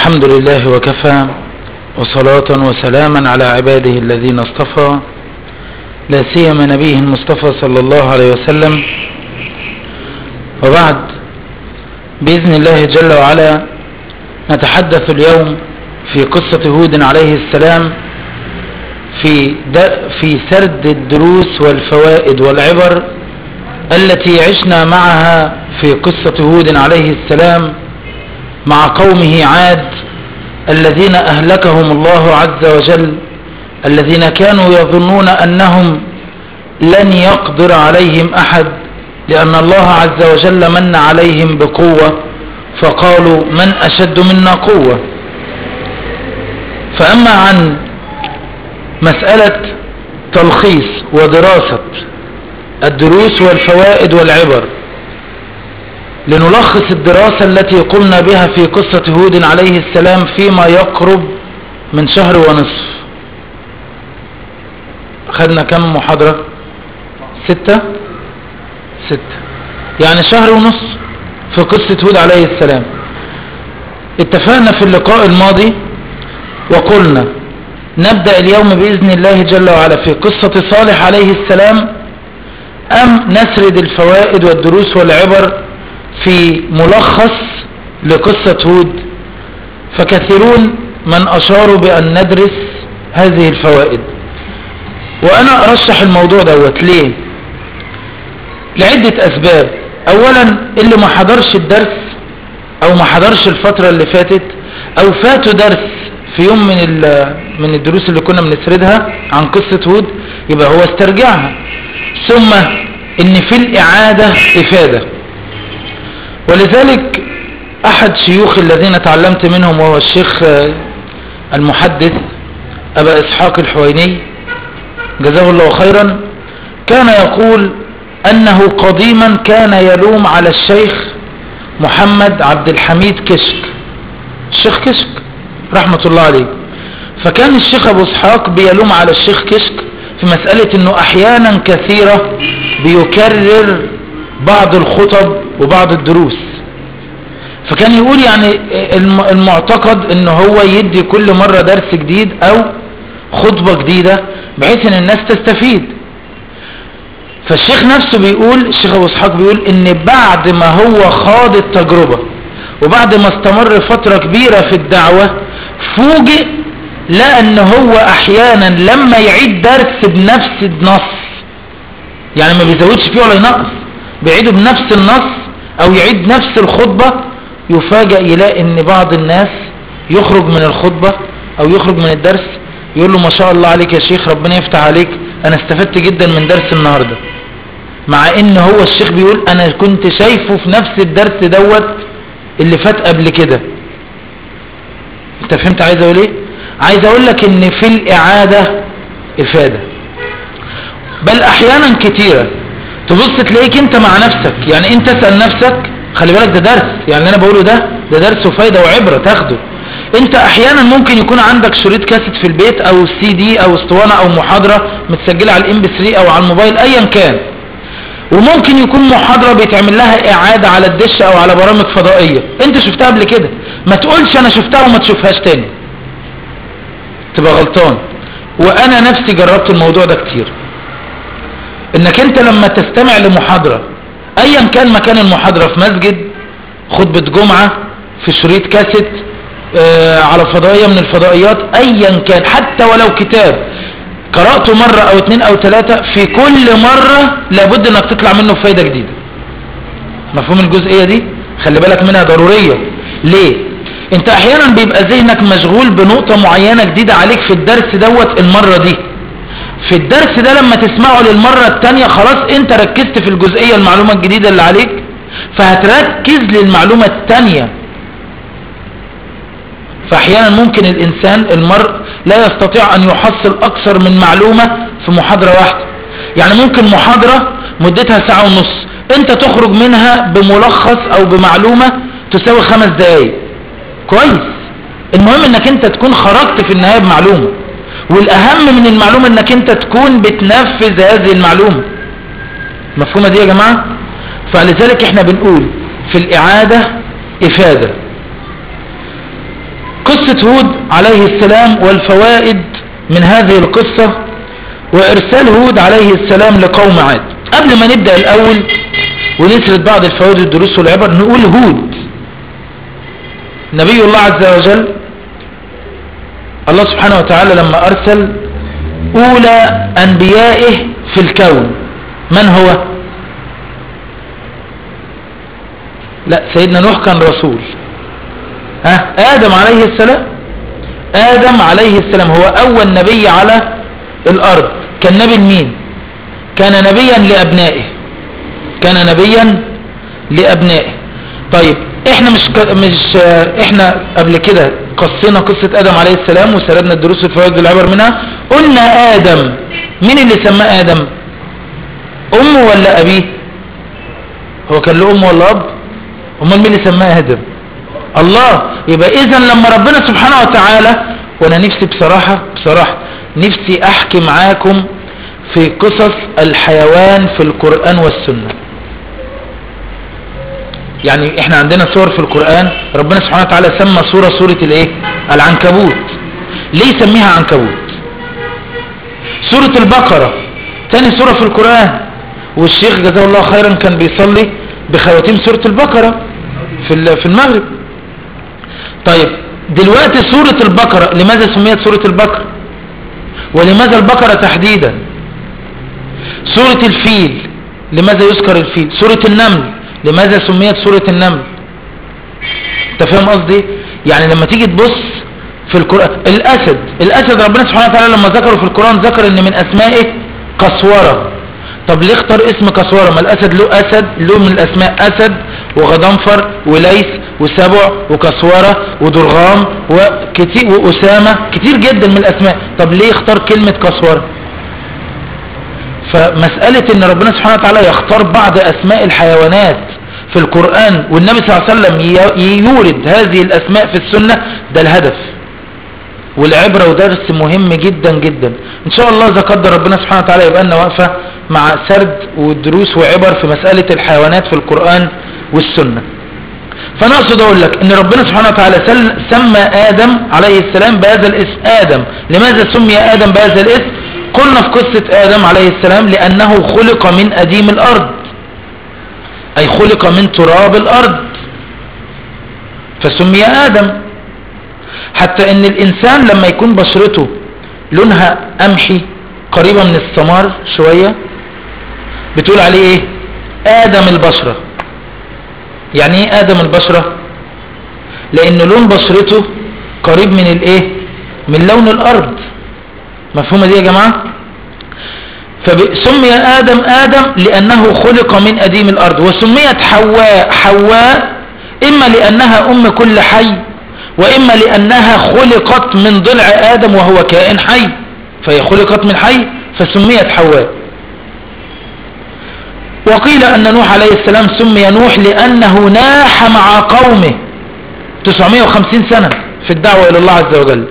الحمد لله وكفى وصلاة وسلاما على عباده الذين اصطفى لا سيما نبيه المصطفى صلى الله عليه وسلم وبعد بإذن الله جل وعلا نتحدث اليوم في قصة هود عليه السلام في, في سرد الدروس والفوائد والعبر التي عشنا معها في قصة هود عليه السلام مع قومه عاد الذين أهلكهم الله عز وجل الذين كانوا يظنون أنهم لن يقدر عليهم أحد لأن الله عز وجل من عليهم بقوة فقالوا من أشد منا قوة فأما عن مسألة تلخيص ودراسة الدروس والفوائد والعبر لنلخص الدراسة التي قمنا بها في قصة هود عليه السلام فيما يقرب من شهر ونصف خدنا كم محاضرة ستة ستة يعني شهر ونصف في قصة هود عليه السلام اتفقنا في اللقاء الماضي وقلنا نبدأ اليوم بإذن الله جل وعلا في قصة صالح عليه السلام أم نسرد الفوائد والدروس والعبر في ملخص لقصة هود فكثيرون من أشاروا بأن ندرس هذه الفوائد وأنا أرشح الموضوع دوت ليه لعدة أسباب أولا اللي ما حضرش الدرس أو ما حضرش الفترة اللي فاتت أو فاتوا درس في يوم من من الدروس اللي كنا بنسردها عن قصة هود يبقى هو استرجعها ثم ان في الإعادة إفادة ولذلك أحد شيوخ الذين تعلمت منهم وهو الشيخ المحدث أبا إسحاق الحويني جزاه الله خيرا كان يقول أنه قديما كان يلوم على الشيخ محمد عبد الحميد كشك الشيخ كشك رحمة الله عليه فكان الشيخ أبو إسحاق بيلوم على الشيخ كشك في مسألة أنه أحيانا كثيرة بيكرر بعض الخطب وبعض الدروس فكان يقول يعني المعتقد ان هو يدي كل مرة درس جديد او خطبة جديدة بحيث ان الناس تستفيد فالشيخ نفسه بيقول الشيخ ابو اسحاق بيقول ان بعد ما هو خاض التجربة وبعد ما استمر فترة كبيرة في الدعوة فوجئ لقى ان هو احيانا لما يعيد درس بنفس النص يعني ما بيزودش فيه ولا ينقص بيعيده بنفس النص او يعيد نفس الخطبة يفاجأ يلاقي ان بعض الناس يخرج من الخطبة او يخرج من الدرس يقول له ما شاء الله عليك يا شيخ ربنا يفتح عليك انا استفدت جدا من درس النهاردة مع ان هو الشيخ بيقول انا كنت شايفه في نفس الدرس دوت اللي فات قبل كده انت فهمت عايز اقول ايه عايز اقول لك ان في الاعادة افادة بل احيانا كتيرة تبص تلاقيك انت مع نفسك يعني انت تسأل نفسك خلي بالك ده درس يعني اللي انا بقوله ده ده درس وفايدة وعبرة تاخده انت احيانا ممكن يكون عندك شريط كاسيت في البيت او سي دي او اسطوانة او محاضرة متسجلة على الام بي 3 او على الموبايل ايا كان وممكن يكون محاضرة بيتعمل لها اعادة على الدش او على برامج فضائية انت شفتها قبل كده ما تقولش انا شفتها وما تشوفهاش تاني تبقى غلطان وانا نفسي جربت الموضوع ده كتير انك انت لما تستمع لمحاضرة ايا كان مكان المحاضرة في مسجد خطبة جمعة في شريط كاسيت آه على فضائية من الفضائيات ايا كان حتى ولو كتاب قرأته مرة او اتنين او تلاتة في كل مرة لابد انك تطلع منه فايدة جديدة مفهوم الجزئية دي خلي بالك منها ضرورية ليه انت احيانا بيبقى ذهنك مشغول بنقطة معينة جديدة عليك في الدرس دوت المرة دي في الدرس ده لما تسمعه للمرة التانية خلاص انت ركزت في الجزئية المعلومة الجديدة اللي عليك فهتركز للمعلومة التانية فاحيانا ممكن الانسان المرء لا يستطيع ان يحصل اكثر من معلومة في محاضرة واحدة يعني ممكن محاضرة مدتها ساعة ونص انت تخرج منها بملخص او بمعلومة تساوي خمس دقايق كويس المهم انك انت تكون خرجت في النهاية بمعلومة والاهم من المعلومة انك انت تكون بتنفذ هذه المعلومة مفهومة دي يا جماعة فلذلك احنا بنقول في الاعادة افادة قصة هود عليه السلام والفوائد من هذه القصة وإرسال هود عليه السلام لقوم عاد قبل ما نبدأ الأول ونسرد بعض الفوائد الدروس والعبر نقول هود نبي الله عز وجل الله سبحانه وتعالى لما أرسل أولى أنبيائه في الكون من هو لا سيدنا نوح كان رسول ها آدم عليه السلام آدم عليه السلام هو أول نبي على الأرض كان نبي لمين كان نبيا لأبنائه كان نبيا لأبنائه طيب احنا مش ك... مش احنا قبل كده قصينا قصة ادم عليه السلام وسردنا الدروس الفوائد والعبر منها قلنا ادم مين اللي سماه ادم امه ولا ابيه هو كان له ام ولا اب امال مين اللي سماه ادم الله يبقى اذا لما ربنا سبحانه وتعالى وانا نفسي بصراحة بصراحة نفسي احكي معاكم في قصص الحيوان في القرآن والسنة يعني احنا عندنا صور في القرآن ربنا سبحانه وتعالى سمى صورة صورة الايه العنكبوت ليه يسميها عنكبوت سورة البقرة تاني سورة في القرآن والشيخ جزاه الله خيرا كان بيصلي بخواتيم سورة البقرة في في المغرب طيب دلوقتي سورة البقرة لماذا سميت سورة البقرة ولماذا البقرة تحديدا سورة الفيل لماذا يذكر الفيل سورة النمل لماذا سميت سورة النمل انت فاهم قصدي يعني لما تيجي تبص في القرآن الأسد الأسد ربنا سبحانه وتعالى لما ذكره في القرآن ذكر ان من أسمائه قسورة طب ليه اختار اسم قسورة ما الأسد له أسد له من الأسماء أسد وغضنفر وليس وسبع وكسورة ودرغام وكتير وأسامة كتير جدا من الأسماء طب ليه اختار كلمة كسورة فمسألة ان ربنا سبحانه وتعالى يختار بعض اسماء الحيوانات في القرآن والنبي صلى الله عليه وسلم يورد هذه الاسماء في السنة ده الهدف والعبرة ودرس مهم جدا جدا ان شاء الله اذا قدر ربنا سبحانه وتعالى يبقى لنا واقفة مع سرد ودروس وعبر في مسألة الحيوانات في القرآن والسنة فانا اقصد اقول لك ان ربنا سبحانه وتعالى سمى ادم عليه السلام بهذا الاسم ادم لماذا سمي ادم بهذا الاسم قلنا في قصة آدم عليه السلام لأنه خلق من أديم الأرض أي خلق من تراب الأرض فسمي آدم حتى أن الإنسان لما يكون بشرته لونها قمحي قريبة من السمار شوية بتقول عليه إيه آدم البشرة يعني إيه آدم البشرة لأن لون بشرته قريب من الإيه من لون الأرض مفهومة دي يا جماعة فسمي آدم آدم لأنه خلق من أديم الأرض وسميت حواء حواء إما لأنها أم كل حي وإما لأنها خلقت من ضلع آدم وهو كائن حي فهي خلقت من حي فسميت حواء وقيل أن نوح عليه السلام سمي نوح لأنه ناح مع قومه 950 سنة في الدعوة إلى الله عز وجل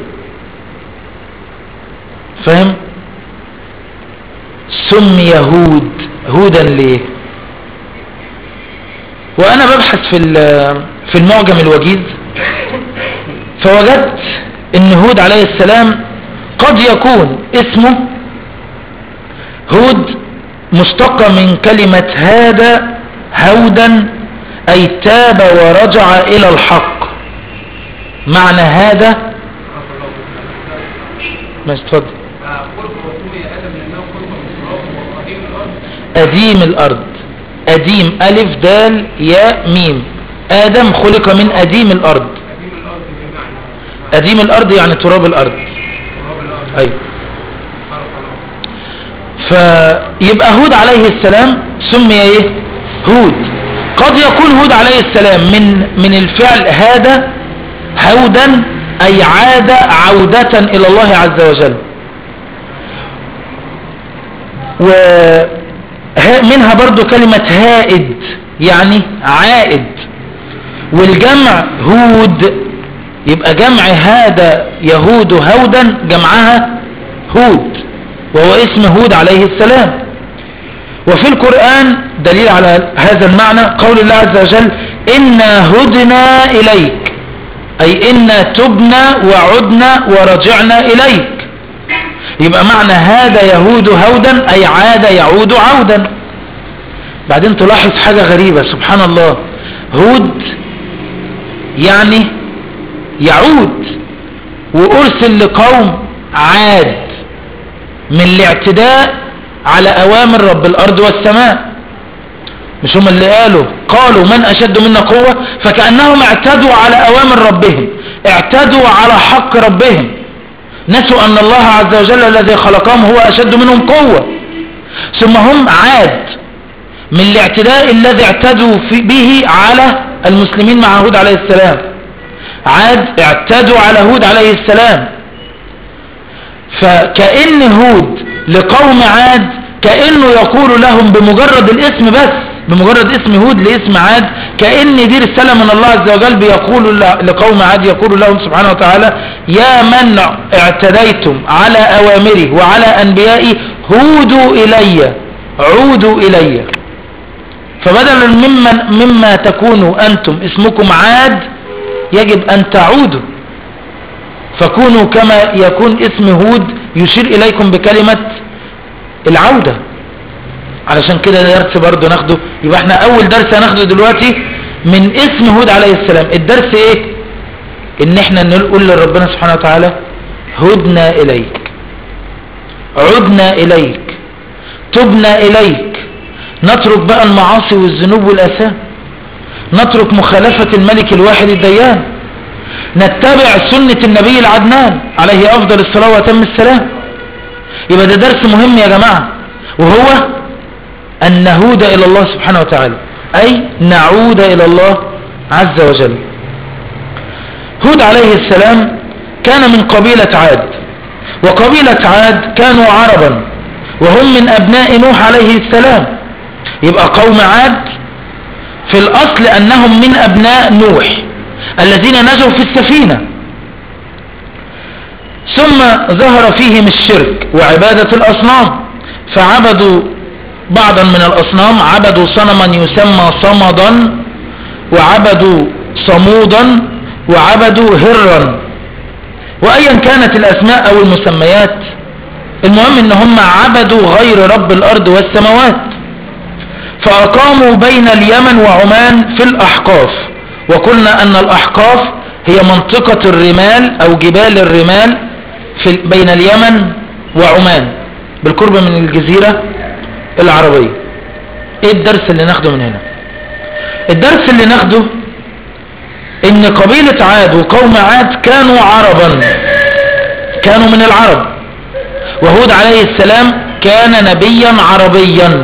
فاهم سمي هود هودا ليه وانا ببحث في في المعجم الوجيز فوجدت ان هود عليه السلام قد يكون اسمه هود مشتق من كلمة هذا هودا اي تاب ورجع الى الحق معنى هذا ماشي اتفضل أديم الأرض أديم ألف دال ياء ميم آدم خلق من أديم الأرض أديم الأرض يعني تراب الأرض أيوة فيبقى هود عليه السلام سمي ايه هود قد يكون هود عليه السلام من من الفعل هذا هودا أي عاد عودة إلى الله عز وجل ومنها برضو كلمة هائد يعني عائد والجمع هود يبقى جمع هذا يهود هودا جمعها هود وهو اسم هود عليه السلام وفي القرآن دليل على هذا المعنى قول الله عز وجل إنا هدنا إليك أي إنا تبنا وعدنا ورجعنا إليك يبقى معنى هذا يهود هودا أي عاد يعود عودا بعدين تلاحظ حاجة غريبة سبحان الله هود يعني يعود وأرسل لقوم عاد من الاعتداء على أوامر رب الأرض والسماء مش هم اللي قالوا قالوا من أشد منا قوة فكأنهم اعتدوا على أوامر ربهم اعتدوا على حق ربهم نسوا أن الله عز وجل الذي خلقهم هو أشد منهم قوة ثم هم عاد من الاعتداء الذي اعتدوا به على المسلمين مع هود عليه السلام عاد اعتدوا على هود عليه السلام فكأن هود لقوم عاد كأنه يقول لهم بمجرد الاسم بس بمجرد اسم هود لاسم عاد كأن دي رسالة من الله عز وجل بيقول لقوم عاد يقول لهم سبحانه وتعالى يا من اعتديتم على أوامري وعلى أنبيائي هودوا إلي عودوا إلي فبدلا مما, مما تكونوا أنتم اسمكم عاد يجب أن تعودوا فكونوا كما يكون اسم هود يشير إليكم بكلمة العودة علشان كده درس برضو ناخده يبقى احنا اول درس هناخده دلوقتي من اسم هود عليه السلام الدرس ايه ان احنا نقول لربنا سبحانه وتعالى هدنا اليك عدنا اليك تبنا اليك نترك بقى المعاصي والذنوب والاسام نترك مخالفة الملك الواحد الديان نتبع سنة النبي العدنان عليه افضل الصلاة واتم السلام يبقى ده درس مهم يا جماعة وهو أن نهود إلى الله سبحانه وتعالى أي نعود إلى الله عز وجل هود عليه السلام كان من قبيلة عاد وقبيلة عاد كانوا عربا وهم من أبناء نوح عليه السلام يبقى قوم عاد في الأصل أنهم من أبناء نوح الذين نجوا في السفينة ثم ظهر فيهم الشرك وعبادة الأصنام فعبدوا بعضا من الأصنام عبدوا صنما يسمى صمدا وعبدوا صمودا وعبدوا هرا وأيا كانت الأسماء أو المسميات المهم ان هم عبدوا غير رب الأرض والسماوات فأقاموا بين اليمن وعمان في الأحقاف وقلنا أن الأحقاف هي منطقة الرمال أو جبال الرمال في بين اليمن وعمان بالقرب من الجزيرة العربية ايه الدرس اللي ناخده من هنا الدرس اللي ناخده ان قبيلة عاد وقوم عاد كانوا عربا كانوا من العرب وهود عليه السلام كان نبيا عربيا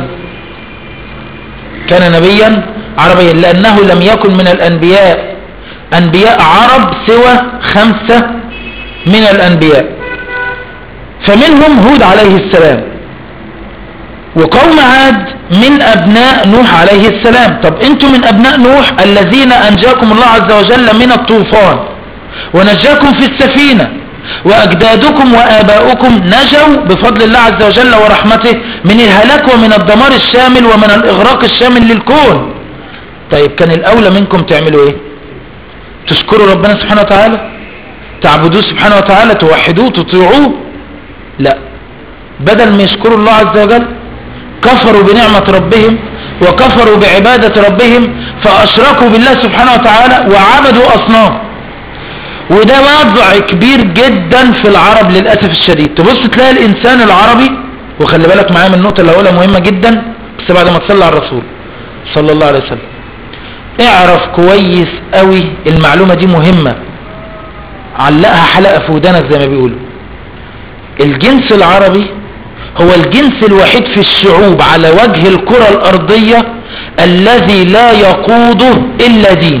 كان نبيا عربيا لأنه لم يكن من الأنبياء أنبياء عرب سوى خمسة من الأنبياء فمنهم هود عليه السلام وقوم عاد من أبناء نوح عليه السلام طب أنتم من أبناء نوح الذين أنجاكم الله عز وجل من الطوفان ونجاكم في السفينة وأجدادكم وآباؤكم نجوا بفضل الله عز وجل ورحمته من الهلاك ومن الدمار الشامل ومن الإغراق الشامل للكون طيب كان الأولى منكم تعملوا إيه تشكروا ربنا سبحانه وتعالى تعبدوه سبحانه وتعالى توحدوه تطيعوه لا بدل ما يشكروا الله عز وجل كفروا بنعمة ربهم وكفروا بعبادة ربهم فأشركوا بالله سبحانه وتعالى وعبدوا أصنام وده وضع كبير جدا في العرب للأسف الشديد تبص تلاقي الإنسان العربي وخلي بالك معايا من النقطة اللي هقولها مهمة جدا بس بعد ما تصلي على الرسول صلى الله عليه وسلم اعرف كويس قوي المعلومة دي مهمة علقها حلقة في ودانك زي ما بيقولوا الجنس العربي هو الجنس الوحيد في الشعوب على وجه الكرة الأرضية الذي لا يقوده إلا دين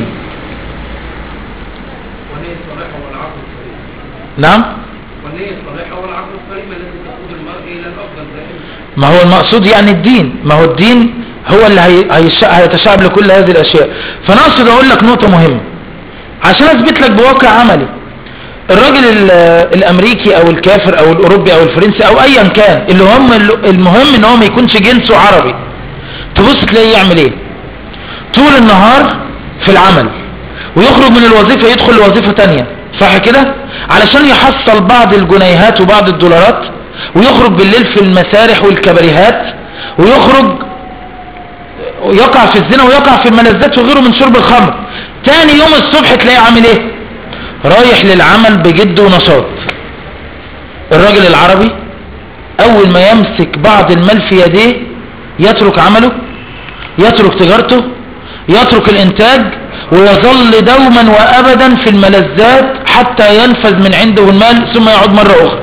ونية الصالحة والعقل السليم نعم والنية الصالحة والعقل السليم التي تقود المرء إلى الأفضل دائما ما هو المقصود يعني الدين ما هو الدين هو اللي هي- هيش- هيتشعب لكل هذه الأشياء فأنا أقصد أقول لك نقطة مهمة عشان أثبت لك بواقع عملي الراجل ال- الأمريكي أو الكافر أو الأوروبي أو الفرنسي أو أيا كان اللي هم المهم إن هو ما يكونش جنسه عربي تبص تلاقيه يعمل إيه طول النهار في العمل ويخرج من الوظيفة يدخل لوظيفة تانية صح كده علشان يحصل بعض الجنيهات وبعض الدولارات ويخرج بالليل في المسارح والكباريهات ويخرج ويقع في الزنا ويقع في الملذات وغيره من شرب الخمر تاني يوم الصبح تلاقيه عامل ايه رايح للعمل بجد ونشاط الراجل العربي اول ما يمسك بعض المال في يديه يترك عمله يترك تجارته يترك الانتاج ويظل دوما وابدا في الملذات حتى ينفذ من عنده المال ثم يعود مرة اخرى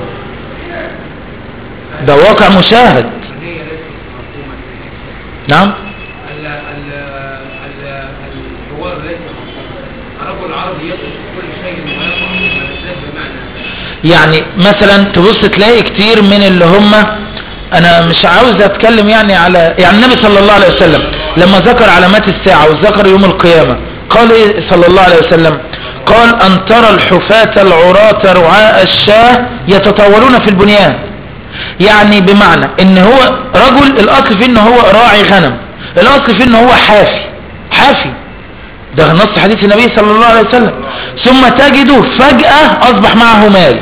ده واقع مشاهد هي ليست مفهومة نعم ال ال ال الحوار ليس مفهوما الرجل العربي يترك كل شيء ويقع في الملذات بمعنى يعني مثلا تبص تلاقي كتير من اللي هم انا مش عاوز اتكلم يعني على يعني النبي صلى الله عليه وسلم لما ذكر علامات الساعة وذكر يوم القيامة قال ايه صلى الله عليه وسلم قال ان ترى الحفاة العراة رعاء الشاه يتطاولون في البنيان يعني بمعنى ان هو رجل الاصل فيه ان هو راعي غنم الاصل فيه ان هو حافي حافي ده نص حديث النبي صلى الله عليه وسلم ثم تجده فجأة اصبح معه مال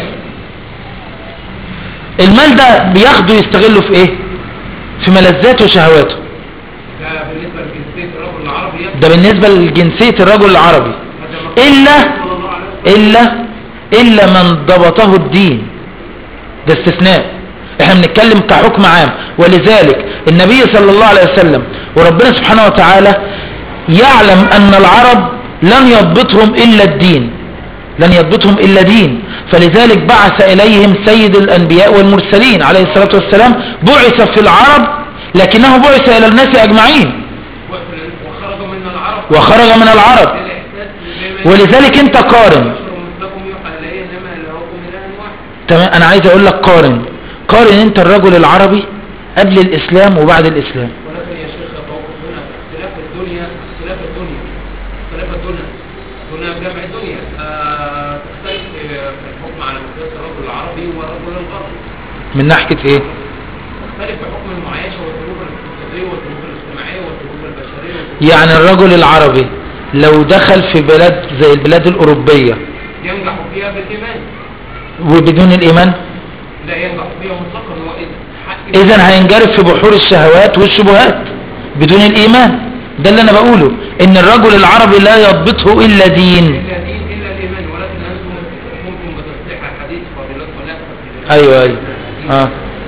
المال ده بياخده يستغله في ايه في ملذاته وشهواته ده بالنسبة لجنسية الرجل العربي يترك ده بالنسبة لجنسية الرجل العربي إلا إلا إلا من ضبطه الدين ده استثناء احنا بنتكلم كحكم عام ولذلك النبي صلى الله عليه وسلم وربنا سبحانه وتعالى يعلم أن العرب لن يضبطهم إلا الدين لن يضبطهم إلا دين فلذلك بعث إليهم سيد الأنبياء والمرسلين عليه الصلاة والسلام بعث في العرب لكنه بعث إلى الناس أجمعين وخرج من العرب وخرج من العرب للإحساس بما ولذلك انت قارن يشعر مثلكم يوحى إليه إنما إلهكم إله واحد تمام انا عايز اقول لك قارن قارن انت الرجل العربي قبل الاسلام وبعد الاسلام ولكن يا شيخ يتوقف هنا اختلاف الدنيا اختلاف الدنيا اختلاف الدنيا هنا جمع الدنيا آه، تختلف في في الحكم على مقياس الرجل العربي والرجل الغربي من ناحية ايه تختلف في حكم المعايشة والظروف الاقتصادية والظروف الاجتماعية والظروف البشرية والظروف- يعني الرجل العربي لو دخل في بلاد زي البلاد الاوروبية ينجح فيها بالإيمان وبدون الايمان لا ينجح فيها مطلقا وإذا حق اذا هينجرف في بحور الشهوات والشبهات بدون الايمان ده اللي انا بقوله ان الرجل العربي لا يضبطه الا دين إلا دين إلا الإيمان ولكن أنتم قمتم بتصحيح الحديث فضيلتكم لا تفضيلتكم. ايوه ايوه اه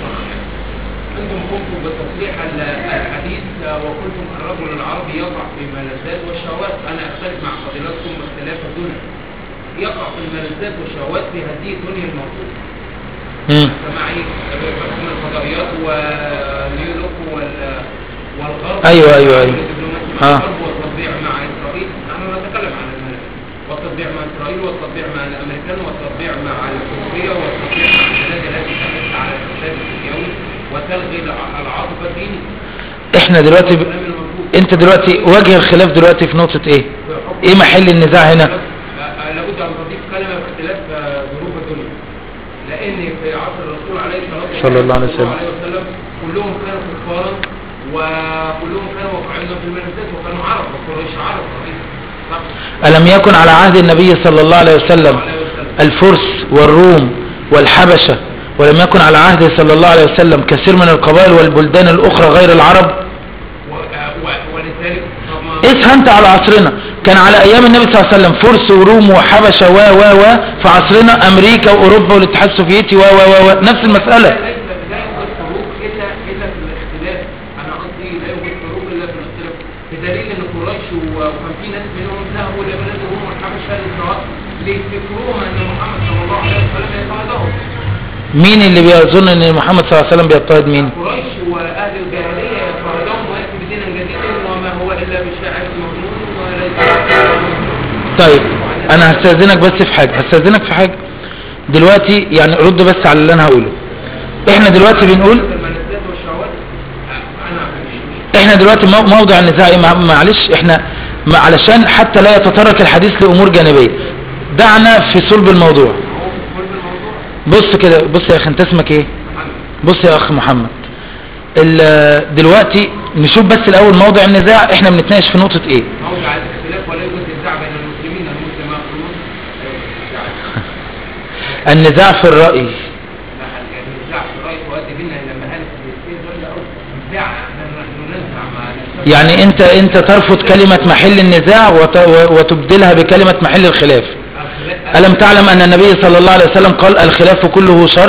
أنتم قمتم بتصحيح ال- الحديث وقلتم الرجل العربي يقع في الملذات والشهوات أنا أختلف مع فضيلتكم باختلاف الدنيا يقع في الملذات والشهوات في هذه الدنيا الموجودة مم. معي بحكم الفضائيات ونيولوك وال والغرب أيوة، أيوة، أيوة. والدبلوماسي آه. مع الغرب والتطبيع مع إسرائيل نحن نتكلم عن الملذ والتطبيع مع إسرائيل والتطبيع مع الأمريكان والتطبيع مع الأوروبية والتطبيع مع البلاد التي تحث على الفساد الدنيوي وتلغي الع- العاطفة الدينية احنا دلوقتي ب... الكلام الموجود انت دلوقتي وجه الخلاف دلوقتي في نقطة ايه بحكم- ايه محل النزاع هنا آه، لابد ان تضيف كلمه باختلاف آه، ظروف الدنيا لان في عصر الرسول عليه الصلاه والسلام صلى الله عليه وسلم. عليه وسلم كلهم كانوا كفارا وكلهم كانوا واقعين في المنازلات وكانوا عرب وقريش عرب صحيح صح ألم يكن على عهد النبي صلى الله عليه وسلم عليه وسلم الفرس والروم والحبشة ولم يكن على عهده صلى الله عليه وسلم كثير من القبائل والبلدان الأخرى غير العرب و- آه، و- ولذلك طب ما- اسها انت على عصرنا كان على ايام النبي صلى الله عليه وسلم فرس وروم وحبشة و و و في عصرنا امريكا واوروبا والاتحاد السوفيتي و و و و نفس المسألة ليس لا يوجد فروق الا الا في الاختلاف انا قصدي لا يوجد فروق الا في الاختلاف بدليل ان قريش و- وكان في ناس منهم ذهبوا الى بلاد الروم والحبشه للزواج ليفتكروهم ان محمد صلى الله عليه وسلم يطردهم مين اللي بيظن ان محمد صلى الله عليه وسلم بيضطهد مين قريش واهل الجاهليه يطردهم وياتي بدين جديد وما هو الا بشاعر مجنون وليس طيب انا هستاذنك بس في حاجة هستاذنك في حاجة دلوقتي يعني رد بس على اللي انا هقوله احنا دلوقتي بنقول الملذات والشهوات آه، انا مش احنا دلوقتي مو- موضع النزاع ايه مع- معلش احنا ما- علشان حتى لا يتطرق الحديث لامور جانبية دعنا في صلب الموضوع هو في كل الموضوع بص كده بص يا اخي انت اسمك ايه محمد بص يا اخ محمد ال- دلوقتي نشوف بس الاول موضع النزاع احنا بنتناقش في نقطة ايه موضع الاختلاف اختلاف ولا يوجد نزاع بين المسلمين المسلم يقتلون لا يوجد نزاع النزاع في الرأي لا يعني نزاع في الرأي تؤدي بنا إلى مهانة الاثنين دول أو نزاع احنا ننزع مع نفسنا. يعني انت انت ترفض كلمة محل النزاع وت- وتبدلها بكلمة محل الخلاف الخلاف ألم تعلم أن النبي صلى الله عليه وسلم قال الخلاف كله شر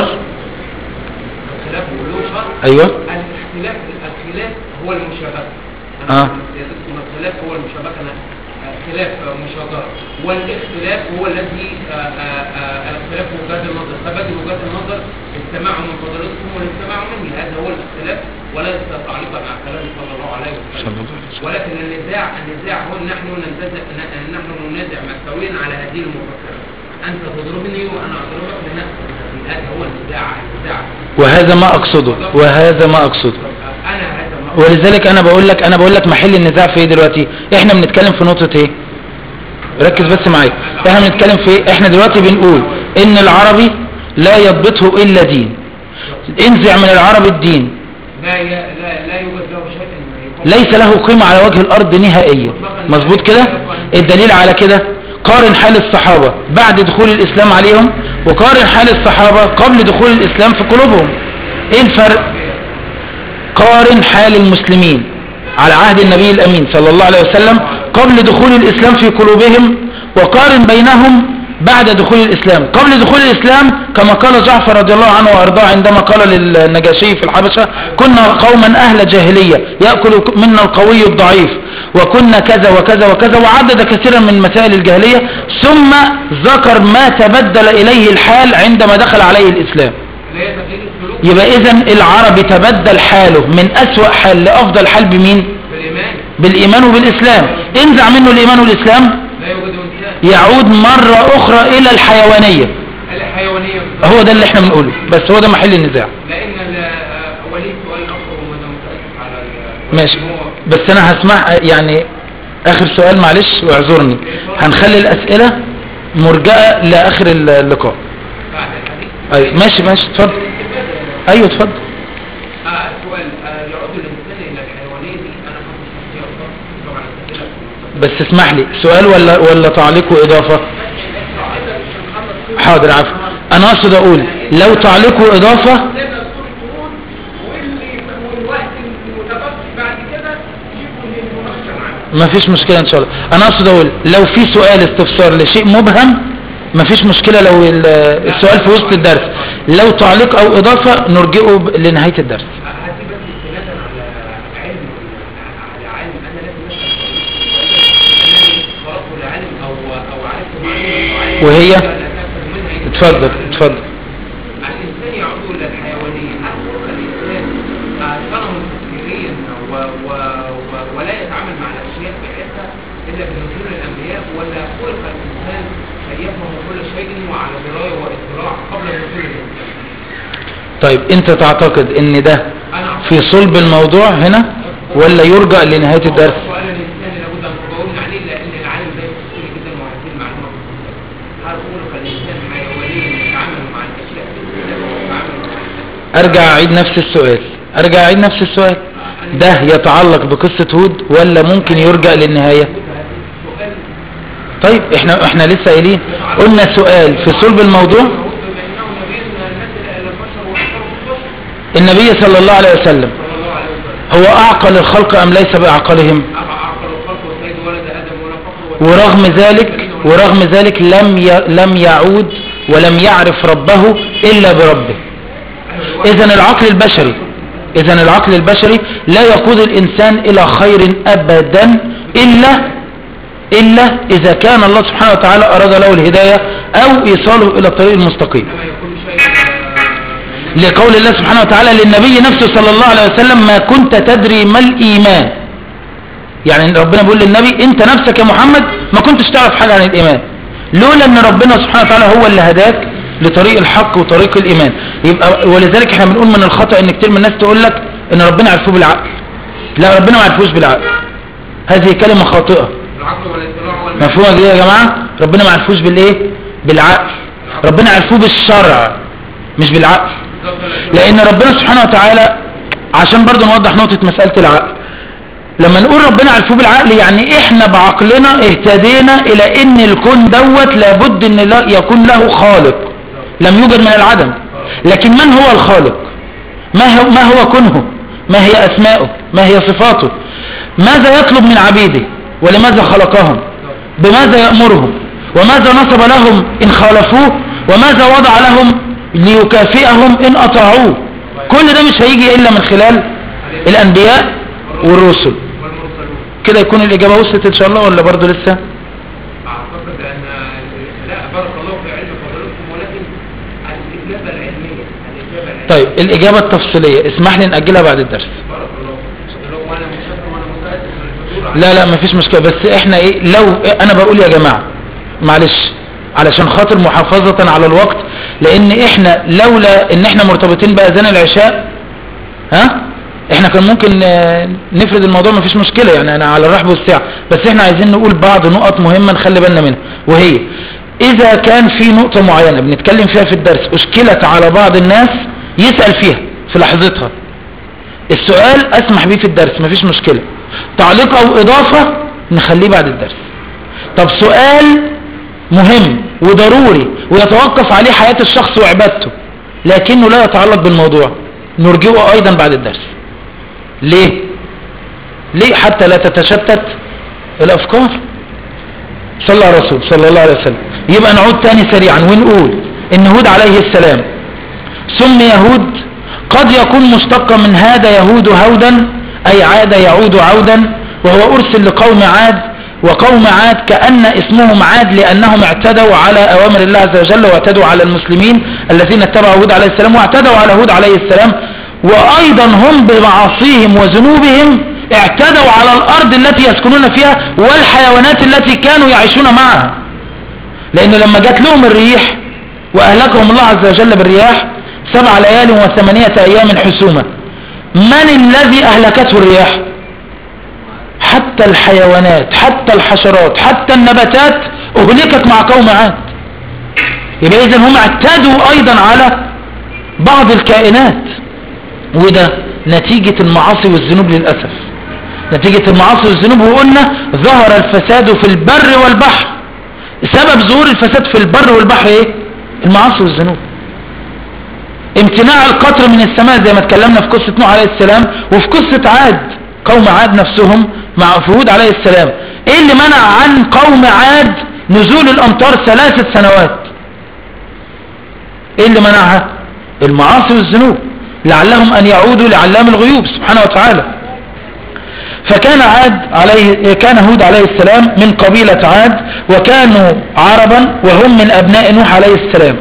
الخلاف له شر أيوة الاختلاف الخلاف هو المشابهة آه. اسم الخلاف هو المشابهة أنا آه، خلاف آه، مشاجرة والاختلاف هو الذي آه، آه، آه، الاختلاف في وجهات النظر تبادل وجهات النظر استماع من فضيلتكم والاستماع مني هذا هو الاختلاف وليس تعليقا مع كلام صلى الله عليه وسلم ولكن النزاع النزاع هو ان نحن ننتزع ن- نحن ننازع مستويا على هذه المفكرة انت تضربني وانا اضربك لنفس هذا هو النزاع النزاع وهذا ما أقصده وهذا ما أقصده انا هذا ما ولذلك أنا بقول لك أنا بقول لك محل النزاع في إيه دلوقتي إحنا بنتكلم في نقطة إيه ركز بس معايا إحنا بنتكلم في إيه إحنا دلوقتي بنقول إن العربي لا يضبطه إلا دين انزع من العربي الدين لا ي- لا لا يوجد له شيء يقوم ليس له قيمة على وجه الأرض نهائيا مظبوط كده الدليل على كده قارن حال الصحابة بعد دخول الإسلام عليهم وقارن حال الصحابة قبل دخول الإسلام في قلوبهم إيه الفرق قارن حال المسلمين على عهد النبي الأمين صلى الله عليه وسلم قبل دخول الإسلام في قلوبهم وقارن بينهم بعد دخول الإسلام قبل دخول الإسلام كما قال جعفر رضي الله عنه وأرضاه عندما قال للنجاشي في الحبشة كنا قوما أهل جاهلية يأكل منا القوي الضعيف وكنا كذا وكذا وكذا وعدد كثيرا من مسائل الجاهلية ثم ذكر ما تبدل إليه الحال عندما دخل عليه الإسلام لا هي تغيير السلوك يبقى إذن العربي تبدل حاله من أسوأ حال لأفضل حال بمين بالايمان بالإيمان وبالإسلام انزع منه الإيمان والإسلام لا يوجد انسان يعود مرة أخرى إلى الحيوانية الحيوانيه هو ده اللي احنا بنقوله بس هو ده محل النزاع لان ال- آه، ولي سؤال اخر ومدى متاسف على ال- ماشي هو بس أنا هسمع يعني آخر سؤال معلش واعذرني هنخلي الأسئلة مرجئة لآخر اللقاء بعد الحديث أيوة ماشي ماشي اتفضل أيوة اتفضل اه السؤال آه، يعود الانسان الى الحيوانيه دي انا حاطط شخصيه خاصه طبعا الاسئله بس اسمح لي سؤال ولا ولا تعليق وإضافة حاضر عفوا أنا أقصد أقول لو تعليق وإضافة نبدا صوره قرون واللي والوقت المتبقي بعد كده يجيبوا للمناقشه معانا ما فيش مشكلة ان شاء الله انا اقصد اقول لو في سؤال استفسار لشيء مبهم ما فيش مشكلة لو ال- السؤال في وسط الدرس لو تعليق او اضافة نرجئه ب- لنهاية الدرس هاتي بس استنادا على علم على علم انا لازم اسال خرجت لعلم او او عرفت معلومه معينه وهي؟ لا تأخذ منها اتفضل اتفضل الإنسان يعود إلى الحيوانية هل خلق الإنسان آه، صنما تفكيريا و- و- و- ولا يتعامل مع الأشياء بحيثها إلا بنزول الأنبياء ولا خلق الإنسان يفهم كل شيء وعلى دراية واطلاع قبل نزول الإنسان طيب انت تعتقد ان ده أنا في صلب الموضوع هنا ولا يرجع لنهاية الدرس سؤال الإنسان لابد أن تجاوبنا عليه لأن العالم ده يفصل جدا وهذه المعلومة بسيطة. هل خلق الإنسان حيوانيا يتعامل مع الأشياء بالسلام ويتعامل مع الأشياء ارجع اعيد نفس السؤال ارجع اعيد نفس السؤال ده يتعلق بقصة هود ولا ممكن يرجع للنهاية سؤال طيب احنا احنا لسه قايلين قلنا سؤال في صلب الموضوع بما انه نبي من النزل الى البشر واحشروا في البشر النبي صلى الله عليه وسلم صلى الله عليه وسلم هو اعقل الخلق ام ليس باعقلهم أبا عقل الخلق وسيد ولد ادم ولا فقر ولا ورغم ذلك ورغم ذلك لم ي... لم يعود ولم يعرف ربه الا بربه اذا العقل البشري اذا العقل البشري لا يقود الانسان الى خير ابدا الا الا اذا كان الله سبحانه وتعالى اراد له الهدايه او ايصاله الى الطريق المستقيم انما يكون شيء لقول الله سبحانه وتعالى للنبي نفسه صلى الله عليه وسلم ما كنت تدري ما الإيمان يعني ربنا بيقول للنبي انت نفسك يا محمد ما كنتش تعرف حاجة عن الإيمان لولا ان ربنا سبحانه وتعالى هو اللي هداك لطريق الحق وطريق الإيمان يبقى ولذلك احنا بنقول من الخطأ ان كتير من الناس تقول لك ان ربنا عرفوه بالعقل لا ربنا ما عرفوش بالعقل هذه كلمة خاطئة العقل والاطلاع والمعرفة مفهومة دي يا جماعة ربنا ما عرفوش بالايه بالعقل ربنا عرفوه بالشرع مش بالعقل لان ربنا سبحانه وتعالى عشان برضو نوضح نقطة مسألة العقل لما نقول ربنا عرفوه بالعقل يعني احنا بعقلنا اهتدينا الى ان الكون دوت لابد ان لا يكون له خالق لم يوجد من العدم لكن من هو الخالق ما هو, ما هو كنه ما هي اسماؤه ما هي صفاته ماذا يطلب من عبيده ولماذا خلقهم بماذا يأمرهم وماذا نصب لهم إن خالفوه وماذا وضع لهم ليكافئهم إن أطاعوه كل ده مش هيجي إلا من خلال الأنبياء والرسل والمرسلون كده يكون الإجابة وصلت إن شاء الله ولا برضه لسه اعتقد ان لا بارك الله في علم فضلكم ولكن الاجابه العلميه الاجابه العلميه طيب الإجابة التفصيلية اسمح لي نأجلها بعد الدرس بارك الله فيك. لو انا مشاكل وانا متاسف من الحضور لا لا مفيش مشكلة بس احنا ايه لو انا بقول يا جماعة معلش علشان خاطر محافظة على الوقت لان احنا لولا ان احنا مرتبطين بأذان العشاء ها احنا كان ممكن آه، نفرد الموضوع مفيش مشكلة يعني انا على الرحب والسعة بس احنا عايزين نقول بعض نقط مهمة نخلي بالنا منها وهي اذا كان في نقطة معينة بنتكلم فيها في الدرس اشكلت على بعض الناس يسأل فيها في لحظتها السؤال اسمح بيه في الدرس مفيش مشكلة تعليق او اضافة نخليه بعد الدرس طب سؤال مهم وضروري ويتوقف عليه حياة الشخص وعبادته لكنه لا يتعلق بالموضوع نرجئه ايضا بعد الدرس ليه ليه حتى لا تتشتت الافكار صلى الله على الرسول صلى الله عليه وسلم يبقى نعود تاني سريعا ونقول ان هود عليه السلام سمي يهود قد يكون مشتقا من هذا يهود هودا أي عاد يعود عودا وهو أرسل لقوم عاد وقوم عاد كأن اسمهم عاد لأنهم اعتدوا على أوامر الله عز وجل واعتدوا على المسلمين الذين اتبعوا هود عليه السلام واعتدوا على هود عليه السلام وأيضا هم بمعاصيهم وذنوبهم اعتدوا على الأرض التي يسكنون فيها والحيوانات التي كانوا يعيشون معها لأن لما جات لهم الريح وأهلكهم الله عز وجل بالرياح سبع ليال وثمانية أيام حسومة من الذي أهلكته الرياح حتى الحيوانات حتى الحشرات حتى النباتات أهلكت مع قوم عاد يبقى إذن هم اعتدوا أيضا على بعض الكائنات وده نتيجة المعاصي والذنوب للأسف نتيجة المعاصي والذنوب وقلنا ظهر الفساد في البر والبحر سبب ظهور الفساد في البر والبحر ايه المعاصي والذنوب امتناع القطر من السماء زي ما اتكلمنا في قصة نوح عليه السلام وفي قصة عاد قوم عاد نفسهم مع فهود عليه السلام ايه اللي منع عن قوم عاد نزول الامطار ثلاثة سنوات ايه اللي منعها المعاصي والذنوب لعلهم ان يعودوا لعلام الغيوب سبحانه وتعالى فكان عاد عليه كان هود عليه السلام من قبيلة عاد وكانوا عربا وهم من ابناء نوح عليه السلام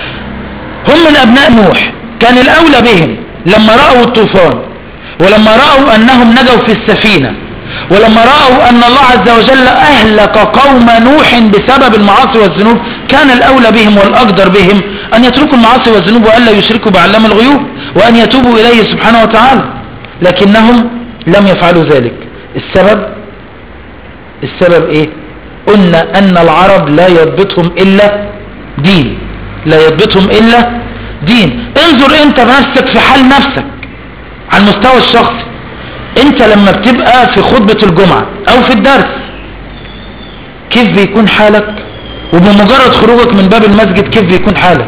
هم من ابناء نوح كان الاولى بهم لما رأوا الطوفان ولما رأوا انهم نجوا في السفينة ولما رأوا ان الله عز وجل اهلك قوم نوح بسبب المعاصي والذنوب كان الاولى بهم والاقدر بهم ان يتركوا المعاصي والذنوب والا يشركوا بعلام الغيوب وان يتوبوا اليه سبحانه وتعالى لكنهم لم يفعلوا ذلك السبب السبب ايه قلنا ان العرب لا يضبطهم الا دين لا يضبطهم الا دين انظر انت بنفسك في حال نفسك على المستوى الشخصي انت لما بتبقى في خطبة الجمعة او في الدرس كيف بيكون حالك وبمجرد خروجك من باب المسجد كيف بيكون حالك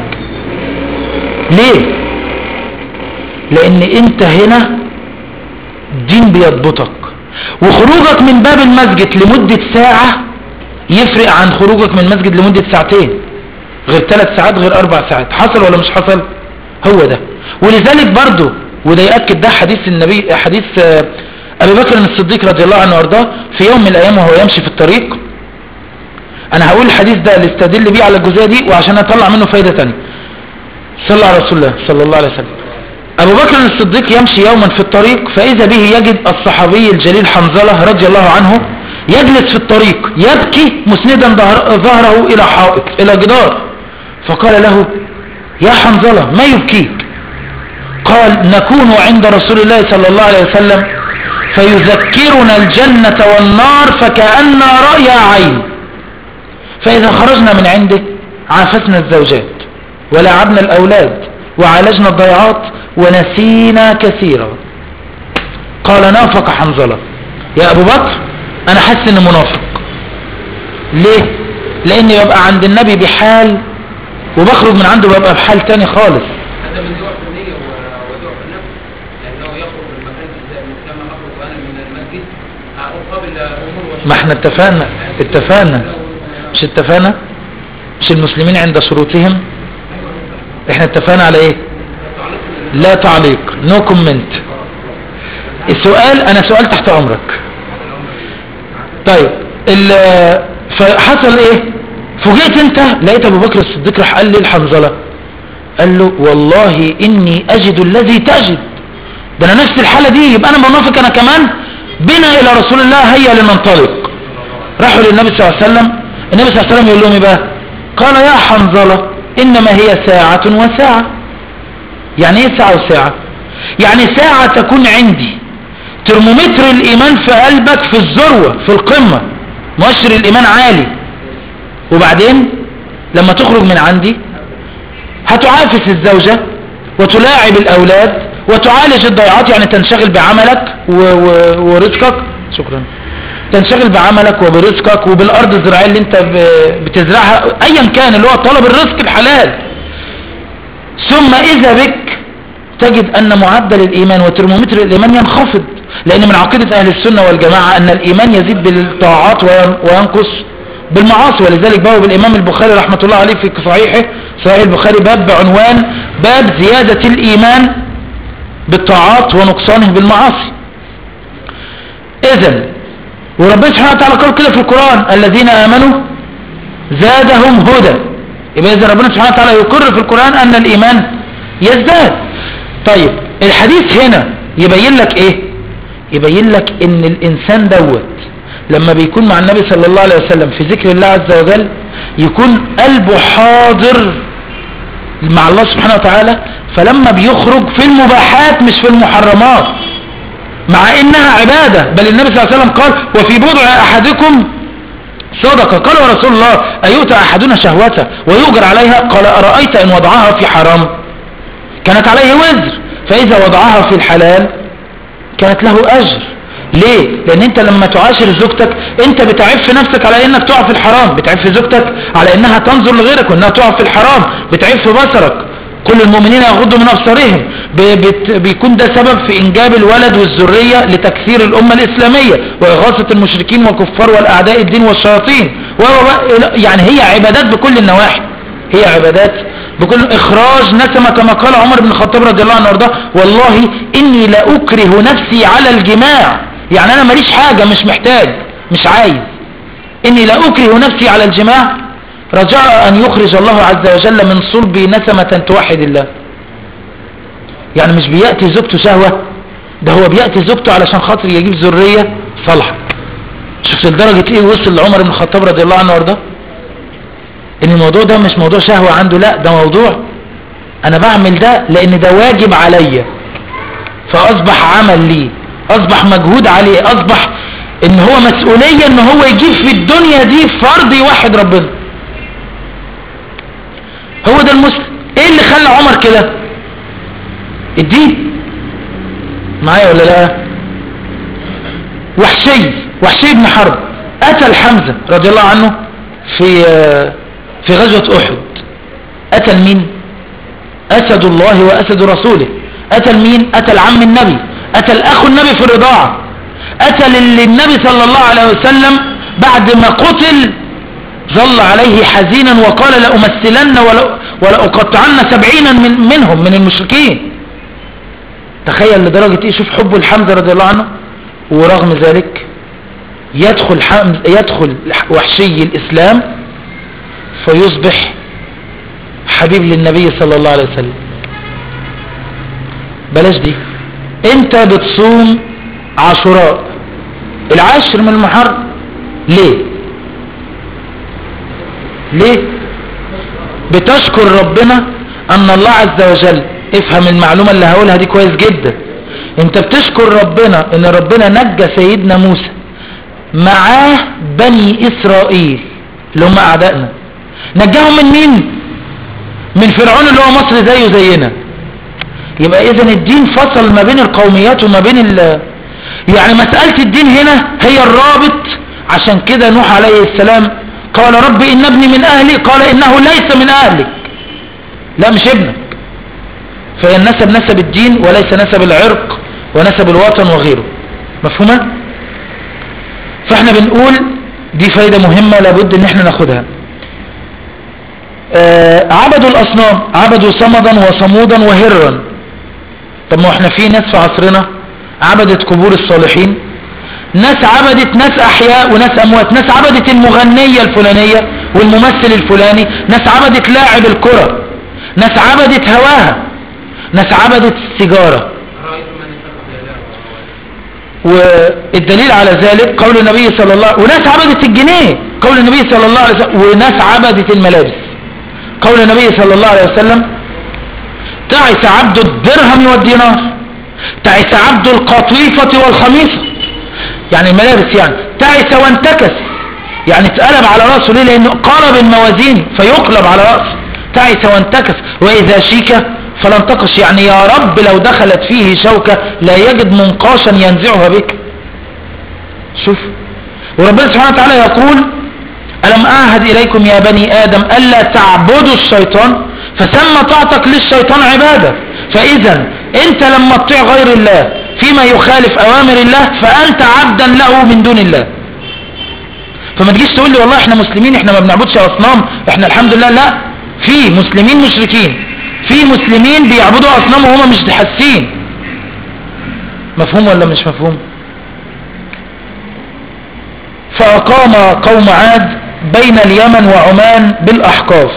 ليه لان انت هنا الدين بيضبطك وخروجك من باب المسجد لمدة ساعة يفرق عن خروجك من المسجد لمدة ساعتين غير ثلاث ساعات غير اربع ساعات حصل ولا مش حصل هو ده ولذلك برضو وده يأكد ده حديث النبي حديث آه، ابي بكر الصديق رضي الله عنه وارضاه في يوم من الايام وهو يمشي في الطريق انا هقول الحديث ده اللي استدل بيه على الجزئيه دي وعشان اطلع منه فايده ثانيه صلى على رسول الله صلى الله عليه وسلم ابو بكر الصديق يمشي يوما في الطريق فاذا به يجد الصحابي الجليل حنظله رضي الله عنه يجلس في الطريق يبكي مسندا ظهر- ظهره الى حائط الى جدار فقال له يا حنظله ما يبكيك قال نكون عند رسول الله صلى الله عليه وسلم فيذكرنا الجنة والنار فكأن رأي عين فإذا خرجنا من عنده عافسنا الزوجات ولعبنا الأولاد وعالجنا الضيعات ونسينا كثيرا قال نافق حنظلة يا ابو بكر انا حاسس اني منافق ليه لاني ببقى عند النبي بحال وبخرج من عنده ببقى بحال تاني خالص هذا من ضعف النية و- وضعف النفس لأنه يخرج من مكان من كما أخرج أنا من المسجد أقابل أمور ما احنا اتفقنا اتفقنا مش اتفقنا مش المسلمين عند شروطهم احنا اتفقنا على ايه لا تعليق نو كومنت السؤال انا سؤال تحت امرك طيب ال- فحصل ايه فوجئت انت لقيت ابو بكر الصديق راح قال لي الحنظله قال له والله اني اجد الذي تجد ده انا نفس الحاله دي يبقى انا منافق انا كمان بنا الى رسول الله هيا لننطلق راحوا للنبي صلى الله عليه وسلم النبي صلى الله عليه وسلم يقول لهم ايه بقى قال يا حنظله انما هي ساعه وساعه يعني ايه ساعه وساعه يعني ساعه تكون عندي ترمومتر الايمان في قلبك في الذروه في القمه مؤشر الايمان عالي وبعدين لما تخرج من عندي هتعافس الزوجة وتلاعب الأولاد وتعالج الضيعات يعني تنشغل بعملك و... و... ورزقك شكرا تنشغل بعملك وبرزقك وبالأرض الزراعية اللي انت ب... بتزرعها أيا كان اللي هو طلب الرزق الحلال ثم إذا بك تجد أن معدل الإيمان وترمومتر الإيمان ينخفض لأن من عقيدة أهل السنة والجماعة أن الإيمان يزيد بالطاعات وين- وينقص بالمعاصي ولذلك باب الإمام البخاري رحمة الله عليه في صحيحه صحيح البخاري باب بعنوان باب زيادة الإيمان بالطاعات ونقصانه بالمعاصي إذن وربنا سبحانه وتعالى قال كده في القرآن الذين آمنوا زادهم هدى يبقى إذا ربنا سبحانه وتعالى يقر في القرآن أن الإيمان يزداد طيب الحديث هنا يبين لك إيه يبين لك إن الإنسان دوت لما بيكون مع النبي صلى الله عليه وسلم في ذكر الله عز وجل يكون قلبه حاضر مع الله سبحانه وتعالى فلما بيخرج في المباحات مش في المحرمات مع انها عبادة بل النبي صلى الله عليه وسلم قال وفي بضع احدكم صدقة قال يا رسول الله ايؤتى احدنا شهوته ويؤجر عليها قال ارأيت ان وضعها في حرام كانت عليه وزر فاذا وضعها في الحلال كانت له اجر ليه لان انت لما تعاشر زوجتك انت بتعف نفسك على انك تقع في الحرام بتعف زوجتك على انها تنظر لغيرك وانها تقع في الحرام بتعف بصرك كل المؤمنين يغضوا من ابصارهم ب- بت- بيكون ده سبب في انجاب الولد والذريه لتكثير الامه الاسلاميه واغاثه المشركين والكفار والاعداء الدين والشياطين و- و- يعني هي عبادات بكل النواحي هي عبادات بكل اخراج نسمة كما قال عمر بن الخطاب رضي الله عنه وارضاه والله اني لا اكره نفسي على الجماع يعني انا ماليش حاجة مش محتاج مش عايز اني لا اكره نفسي على الجماع رجاء ان يخرج الله عز وجل من صلبي نسمة توحد الله يعني مش بيأتي زوجته شهوة ده هو بيأتي زوجته علشان خاطر يجيب ذرية صالحة شفت لدرجة ايه وصل لعمر بن الخطاب رضي الله عنه وارضاه ان الموضوع ده مش موضوع شهوة عنده لا ده موضوع انا بعمل ده لان ده واجب عليا فاصبح عمل لي اصبح مجهود عليه اصبح ان هو مسؤولية ان هو يجيب في الدنيا دي فرض يوحد ربنا هو ده المسلم ايه اللي خلى عمر كده الدين معايا ولا لا وحشي وحشي بن حرب قتل حمزة رضي الله عنه في في غزوة احد قتل مين اسد الله واسد رسوله قتل مين قتل عم النبي قتل اخو النبي في الرضاعة قتل اللي النبي صلى الله عليه وسلم بعد ما قتل ظل عليه حزينا وقال لأمثلن ولا- ولأقطعن سبعين من منهم من المشركين تخيل لدرجة ايه شوف حبه لحمزة رضي الله عنه ورغم ذلك يدخل حمز يدخل وحشي الإسلام فيصبح حبيب للنبي صلى الله عليه وسلم بلاش دي انت بتصوم عاشوراء العاشر من المحرم ليه ليه بتشكر ربنا ان الله عز وجل افهم المعلومة اللي هقولها دي كويس جدا انت بتشكر ربنا ان ربنا نجى سيدنا موسى معاه بني اسرائيل اللي هم اعدائنا نجاهم من مين من فرعون اللي هو مصر زيه زينا يبقى اذا الدين فصل ما بين القوميات وما بين ال يعني مسألة الدين هنا هي الرابط عشان كده نوح عليه السلام قال رب إن ابني من أهلي قال إنه ليس من أهلك لا مش ابنك فهي النسب نسب الدين وليس نسب العرق ونسب الوطن وغيره مفهومة فاحنا بنقول دي فايدة مهمة لابد ان احنا ناخدها آه عبدوا الاصنام عبدوا صمدا وصمودا وهرا طب ما احنا في ناس في عصرنا عبدت قبور الصالحين ناس عبدت ناس احياء وناس اموات ناس عبدت المغنية الفلانية والممثل الفلاني ناس عبدت لاعب الكرة ناس عبدت هواها ناس عبدت السيجارة رأيت من اتخذ إلهه والدليل على ذلك قول النبي صلى الله وناس عبدت الجنيه قول النبي صلى الله عليه وسلم وناس عبدت الملابس قول النبي صلى الله عليه وسلم تعس عبد الدرهم والدينار تعس عبد القطيفة والخميصة يعني الملابس يعني تعس وانتكس يعني اتقلب على رأسه ليه لأنه قرب الموازين فيقلب على رأسه تعس وانتكس وإذا شيك فلن تقش يعني يا رب لو دخلت فيه شوكة لا يجد منقاشا ينزعها بك شوف وربنا سبحانه وتعالى يقول ألم أعهد إليكم يا بني آدم ألا تعبدوا الشيطان فسمى طاعتك للشيطان عبادة فإذا أنت لما تطيع غير الله فيما يخالف أوامر الله فأنت عبدا له من دون الله فما تجيش تقول لي والله احنا مسلمين احنا ما بنعبدش أصنام احنا الحمد لله لا في مسلمين مشركين في مسلمين بيعبدوا أصنام وهم مش حاسين مفهوم ولا مش مفهوم فأقام قوم عاد بين اليمن وعمان بالأحقاف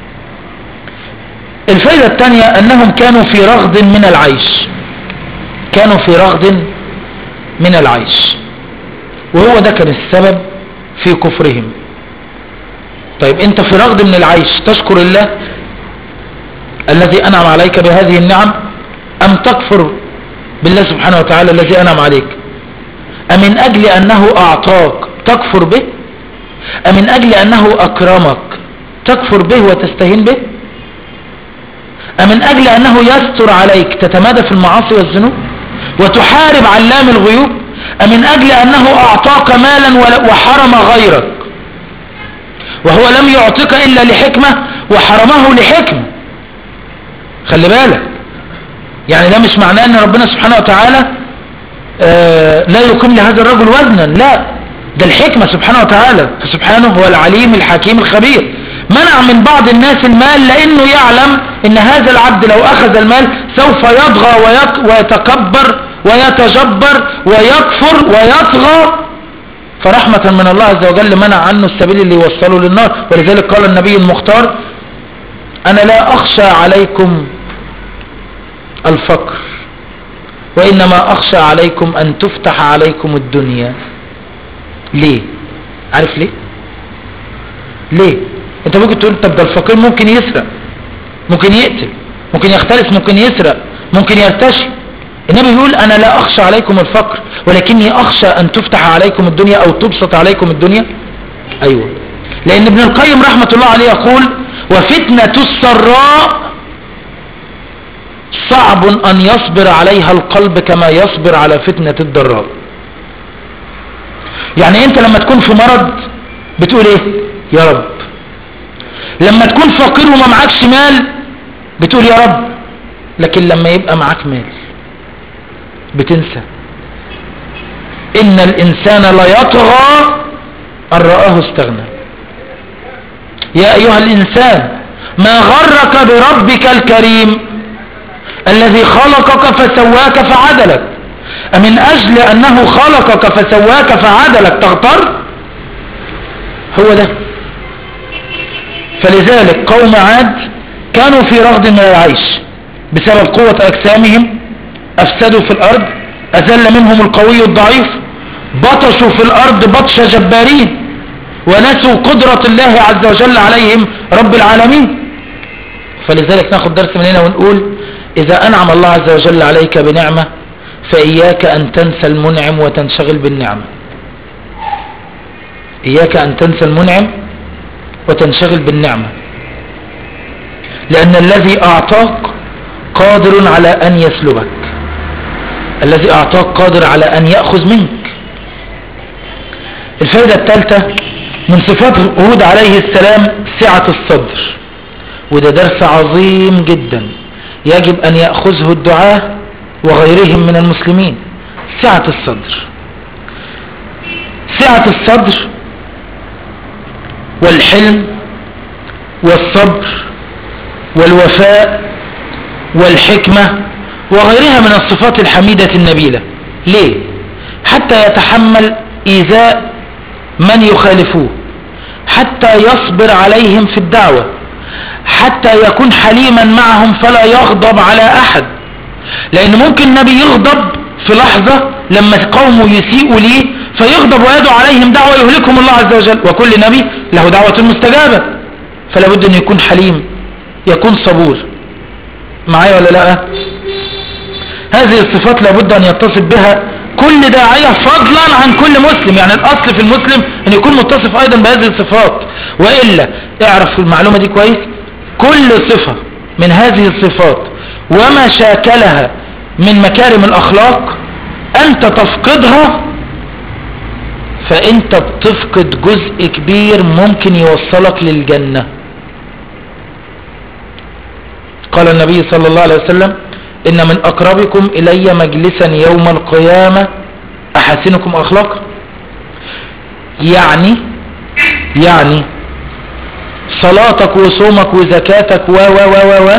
الفائدة الثانية أنهم كانوا في رغد من العيش كانوا في رغد من العيش وهو ده كان السبب في كفرهم طيب انت في رغد من العيش تشكر الله الذي أنعم عليك بهذه النعم أم تكفر بالله سبحانه وتعالى الذي أنعم عليك أم من أجل أنه أعطاك تكفر به أم من أجل أنه أكرمك تكفر به وتستهين به أم من أجل أنه يستر عليك تتمادى في المعاصي والذنوب وتحارب علام الغيوب أم من أجل أنه أعطاك مالا ول- وحرم غيرك وهو لم يعطيك إلا لحكمة وحرمه لحكمة خلي بالك يعني ده مش معناه ان ربنا سبحانه وتعالى آه لا يقيم لهذا الرجل وزنا لا ده الحكمة سبحانه وتعالى فسبحانه هو العليم الحكيم الخبير منع من بعض الناس المال لانه يعلم ان هذا العبد لو اخذ المال سوف يطغى ويك ويتكبر ويتجبر ويكفر ويطغى فرحمة من الله عز وجل منع عنه السبيل اللي يوصله للنار ولذلك قال النبي المختار أنا لا أخشى عليكم الفقر وإنما أخشى عليكم أن تفتح عليكم الدنيا ليه عارف ليه ليه انت ممكن تقول طب ده الفقير ممكن يسرق ممكن يقتل ممكن يختلس ممكن يسرق ممكن يرتشي النبي يقول انا لا اخشى عليكم الفقر ولكني اخشى ان تفتح عليكم الدنيا او تبسط عليكم الدنيا ايوه لان ابن القيم رحمة الله عليه يقول وفتنة السراء صعب ان يصبر عليها القلب كما يصبر على فتنة الضراء يعني انت لما تكون في مرض بتقول ايه يا رب لما تكون فقير وما معكش مال بتقول يا رب لكن لما يبقى معاك مال بتنسى ان الانسان لا يطغى ان رآه استغنى يا ايها الانسان ما غرك بربك الكريم الذي خلقك فسواك فعدلك أمن أجل أنه خلقك فسواك فعدلك تغتر هو ده فلذلك قوم عاد كانوا في رغد من العيش بسبب قوة أجسامهم أفسدوا في الأرض أذل منهم القوي الضعيف بطشوا في الأرض بطش جبارين ونسوا قدرة الله عز وجل عليهم رب العالمين فلذلك ناخد درس من هنا ونقول إذا أنعم الله عز وجل عليك بنعمة فإياك أن تنسى المنعم وتنشغل بالنعمة إياك أن تنسى المنعم وتنشغل بالنعمة لأن الذي أعطاك قادر على أن يسلبك الذي أعطاك قادر على أن يأخذ منك الفائدة الثالثة من صفات هود عليه السلام سعة الصدر وده درس عظيم جدا يجب أن يأخذه الدعاة وغيرهم من المسلمين سعة الصدر سعة الصدر والحلم والصبر والوفاء والحكمة وغيرها من الصفات الحميدة النبيلة ليه حتى يتحمل إيذاء من يخالفوه حتى يصبر عليهم في الدعوة حتى يكون حليما معهم فلا يغضب على أحد لأن ممكن النبي يغضب في لحظة لما قومه يسيئوا ليه فيغضب ويدعو عليهم دعوة يهلكهم الله عز وجل وكل نبي له دعوة مستجابة فلا بد أن يكون حليم يكون صبور معايا ولا لا هذه الصفات لابد أن يتصف بها كل داعية فضلا عن كل مسلم يعني الأصل في المسلم أن يكون متصف أيضا بهذه الصفات وإلا اعرف المعلومة دي كويس كل صفة من هذه الصفات وما شاكلها من مكارم الأخلاق أنت تفقدها فأنت بتفقد جزء كبير ممكن يوصلك للجنة قال النبي صلى الله عليه وسلم إن من أقربكم إلي مجلسا يوم القيامة أحسنكم أخلاقا يعني يعني صلاتك وصومك وزكاتك و و و و و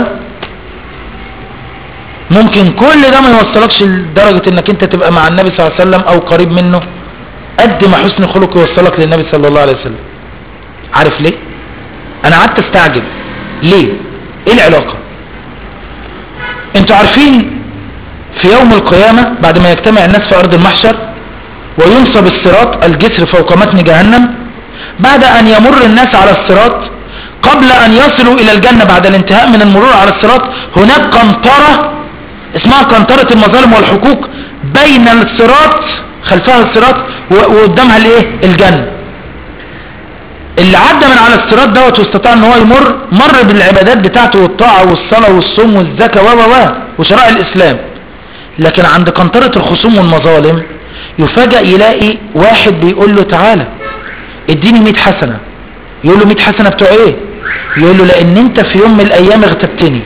ممكن كل ده ما يوصلكش لدرجة انك انت تبقى مع النبي صلى الله عليه وسلم او قريب منه قد ما حسن خلق يوصلك للنبي صلى الله عليه وسلم عارف ليه انا قعدت استعجب ليه ايه العلاقة انتوا عارفين في يوم القيامة بعد ما يجتمع الناس في ارض المحشر وينصب الصراط الجسر فوق متن جهنم بعد ان يمر الناس على الصراط قبل ان يصلوا الى الجنة بعد الانتهاء من المرور على الصراط هناك قنطرة اسمها قنطرة المظالم والحقوق بين الصراط خلفها الصراط وقدامها الايه الجنة اللي عدى من على الصراط دوت واستطاع ان هو يمر مر بالعبادات بتاعته والطاعة والصلاة والصوم والزكاة و و وشرائع الاسلام لكن عند قنطرة الخصوم والمظالم يفاجأ يلاقي واحد بيقول له تعالى اديني 100 حسنة يقول له 100 حسنة بتوع ايه يقول له لان انت في يوم من الايام اغتبتني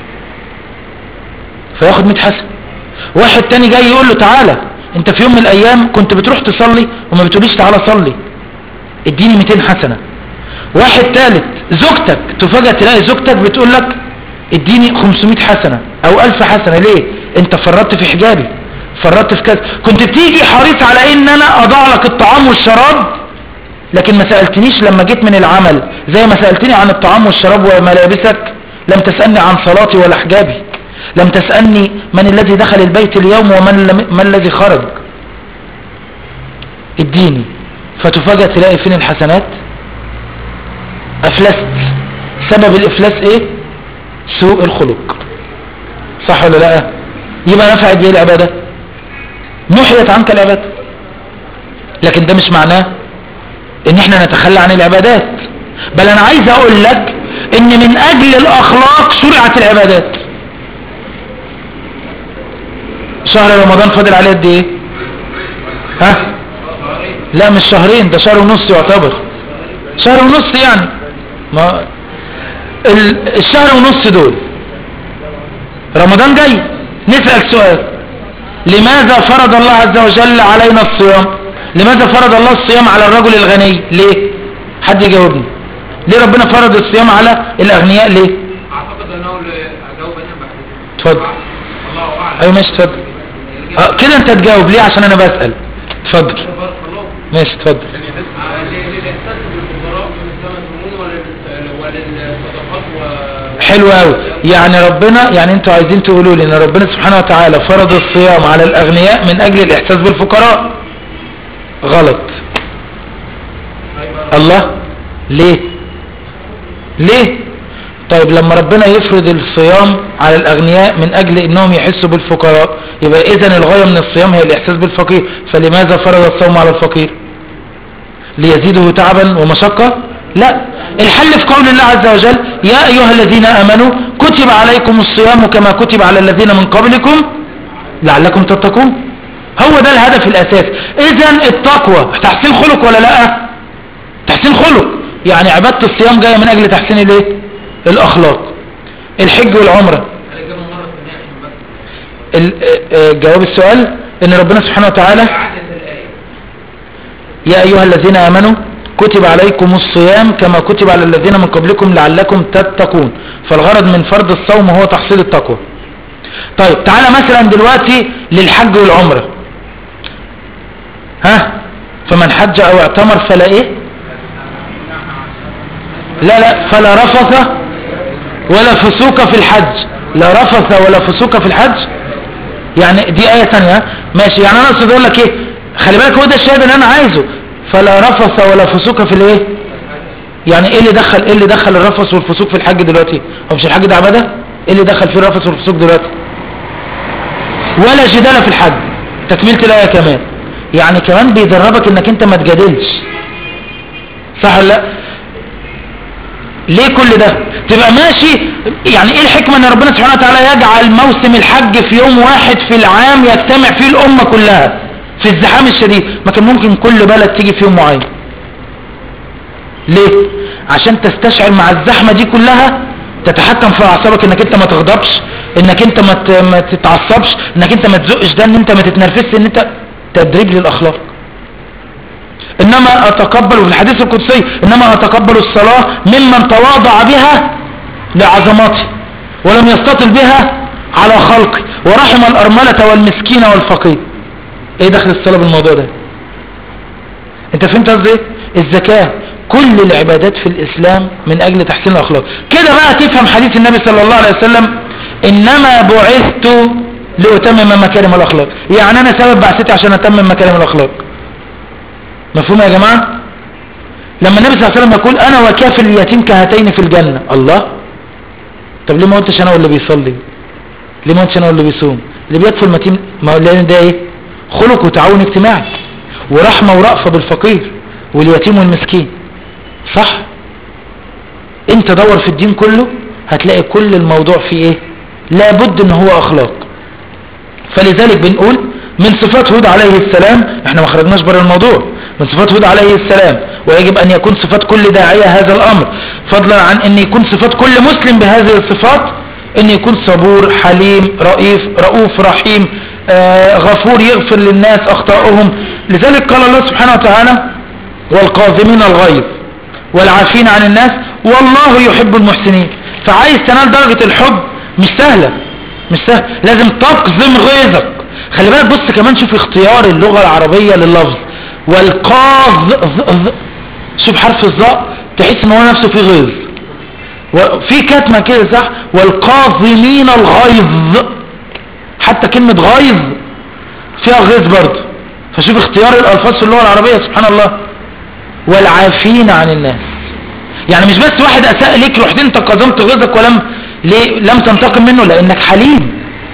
فياخد 100 حسنة واحد تاني جاي يقول له تعالى انت في يوم من الايام كنت بتروح تصلي وما بتقوليش تعالى صلي اديني 200 حسنة واحد تالت زوجتك تفاجأ تلاقي زوجتك بتقول لك اديني 500 حسنة او 1000 حسنة ليه انت فرطت في حجابي فرطت في كذا كنت بتيجي حريص على ان انا اضع لك الطعام والشراب لكن ما سألتنيش لما جيت من العمل زي ما سألتني عن الطعام والشراب وملابسك لم تسألني عن صلاتي ولا حجابي لم تسألني من الذي دخل البيت اليوم ومن ما الذي خرج اديني فتفاجأ تلاقي فين الحسنات افلست سبب الافلاس ايه سوء الخلق صح ولا لا يبقى نفعت ايه العبادة محيت عنك العبادة لكن ده مش معناه ان احنا نتخلى عن العبادات بل انا عايز اقول لك ان من اجل الاخلاق شرعت العبادات شهر رمضان فاضل عليه قد ايه ها لا مش شهرين ده شهر ونص يعتبر شهر ونص يعني ما الشهر ونص دول رمضان جاي نسأل سؤال لماذا فرض الله عز وجل علينا الصيام لماذا فرض الله الصيام على الرجل الغني ليه حد يجاوبني ليه ربنا فرض الصيام على الاغنياء ليه اعتقد انه اجاوب انا بعد اتفضل الله اعلم ايوه ماشي اتفضل اه كده انت تجاوب ليه عشان انا بسأل اتفضل بارك الله ماشي اتفضل آه، ل- للاحساس بالفقراء من الزمن المؤمن ولل- وللصدقات و حلو قوي يعني ربنا يعني انتوا عايزين تقولوا لي ان ربنا سبحانه وتعالى فرض الصيام على الاغنياء من اجل الاحساس بالفقراء غلط الله ليه ليه طيب لما ربنا يفرض الصيام على الاغنياء من اجل انهم يحسوا بالفقراء يبقى اذا الغاية من الصيام هي الاحساس بالفقير فلماذا فرض الصوم على الفقير ليزيده تعبا ومشقة لا الحل في قول الله عز وجل يا أيها الذين آمنوا كتب عليكم الصيام كما كتب على الذين من قبلكم لعلكم تتقون هو ده الهدف الاساسي اذا التقوى تحسين خلق ولا لا تحسين خلق يعني عبادة الصيام جاية من اجل تحسين الايه الاخلاق الحج والعمرة الاجابه مره ثانيه عشان بس ال- آه، آه، جواب السؤال ان ربنا سبحانه وتعالى اعاده الايه يا أيها الذين آمنوا كتب عليكم الصيام كما كتب على الذين من قبلكم لعلكم تتقون فالغرض من فرض الصوم هو تحصيل التقوى طيب تعالى مثلا دلوقتي للحج والعمرة ها فمن حج أو اعتمر فلا إيه لا لا فلا رفث ولا فسوق في الحج لا رفث ولا فسوق في الحج يعني دي آية تانية ماشي يعني أنا أقصد أقول لك إيه خلي بالك هو ده الشاهد اللي أنا عايزه فلا رفث ولا فسوق في الإيه يعني إيه اللي دخل إيه اللي دخل الرفث والفسوق في الحج دلوقتي هو مش الحج ده عبادة إيه اللي دخل فيه الرفث والفسوق دلوقتي ولا جدال في الحج تكملة الآية كمان يعني كمان بيدربك إنك أنت ما تجادلش صح ولا لا ليه كل ده تبقى ماشي يعني ايه الحكمة ان ربنا سبحانه وتعالى يجعل موسم الحج في يوم واحد في العام يجتمع فيه الامة كلها في الزحام الشديد ما كان ممكن كل بلد تيجي في يوم معين ليه عشان تستشعر مع الزحمة دي كلها تتحكم في اعصابك انك انت ما تغضبش انك انت ما ت- ما تتعصبش انك انت ما تزقش ده ان انت ما تتنرفزش ان انت تدريب للاخلاق انما اتقبل في الحديث القدسي انما اتقبل الصلاة ممن تواضع بها لعظمته ولم يستطل بها على خلقي ورحم الارملة والمسكين والفقير ايه دخل الصلاة بالموضوع ده انت فهمت قصدي ايه الزكاة كل العبادات في الاسلام من اجل تحسين الاخلاق كده بقى تفهم حديث النبي صلى الله عليه وسلم انما بعثت لاتمم مكارم الاخلاق يعني انا سبب بعثتي عشان اتمم مكارم الاخلاق مفهوم يا جماعة لما النبي صلى الله عليه وسلم يقول انا وكافل اليتيم كهاتين في الجنة الله طب ليه ما قلتش انا واللي بيصلي ليه ما قلتش انا واللي بيصوم اللي بيكفل متين ما هو لان ده ايه خلق وتعاون اجتماعي ورحمة ورأفة بالفقير واليتيم والمسكين صح انت دور في الدين كله هتلاقي كل الموضوع فيه ايه لابد ان هو اخلاق فلذلك بنقول من صفات هود عليه السلام احنا ما خرجناش بره الموضوع من صفات هود عليه السلام ويجب ان يكون صفات كل داعية هذا الامر فضلا عن ان يكون صفات كل مسلم بهذه الصفات ان يكون صبور حليم رئيف رؤوف رحيم آه غفور يغفر للناس اخطاؤهم لذلك قال الله سبحانه وتعالى والقاظمين الغيظ والعافين عن الناس والله يحب المحسنين فعايز تنال درجة الحب مش سهلة مش سهل لازم تقزم غيظك خلي بالك بص كمان شوف اختيار اللغة العربية لللفظ والقاظ ظ- ظ- شوف حرف الظاء تحس ان هو نفسه فيه غيظ وفي كتمة كده صح والقاظمين الغيظ حتى كلمة غيظ فيها غيظ برضه فشوف اختيار الالفاظ في اللغة العربية سبحان الله والعافين عن الناس يعني مش بس واحد اساء ليك رحت انت قزمت غيظك ولم ليه لم تنتقم منه لانك حليم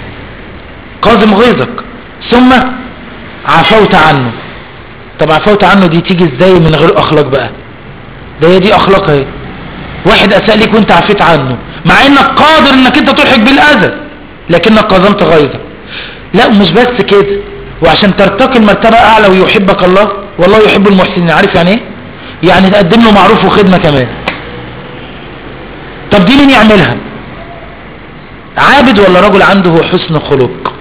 قازم غيظك ثم عفوت عنه طب عفوت عنه دي تيجي ازاي من غير اخلاق بقى ده هي دي اخلاق اهي واحد اساء ليك وانت عفيت عنه مع انك قادر انك انت تلحق بالاذى لكنك قازمت غيظك لا مش بس كده وعشان ترتقي المرتبة اعلى ويحبك الله والله يحب المحسنين عارف يعني ايه يعني تقدم له معروف وخدمة كمان طب دي مين يعملها عابد ولا رجل عنده حسن خلق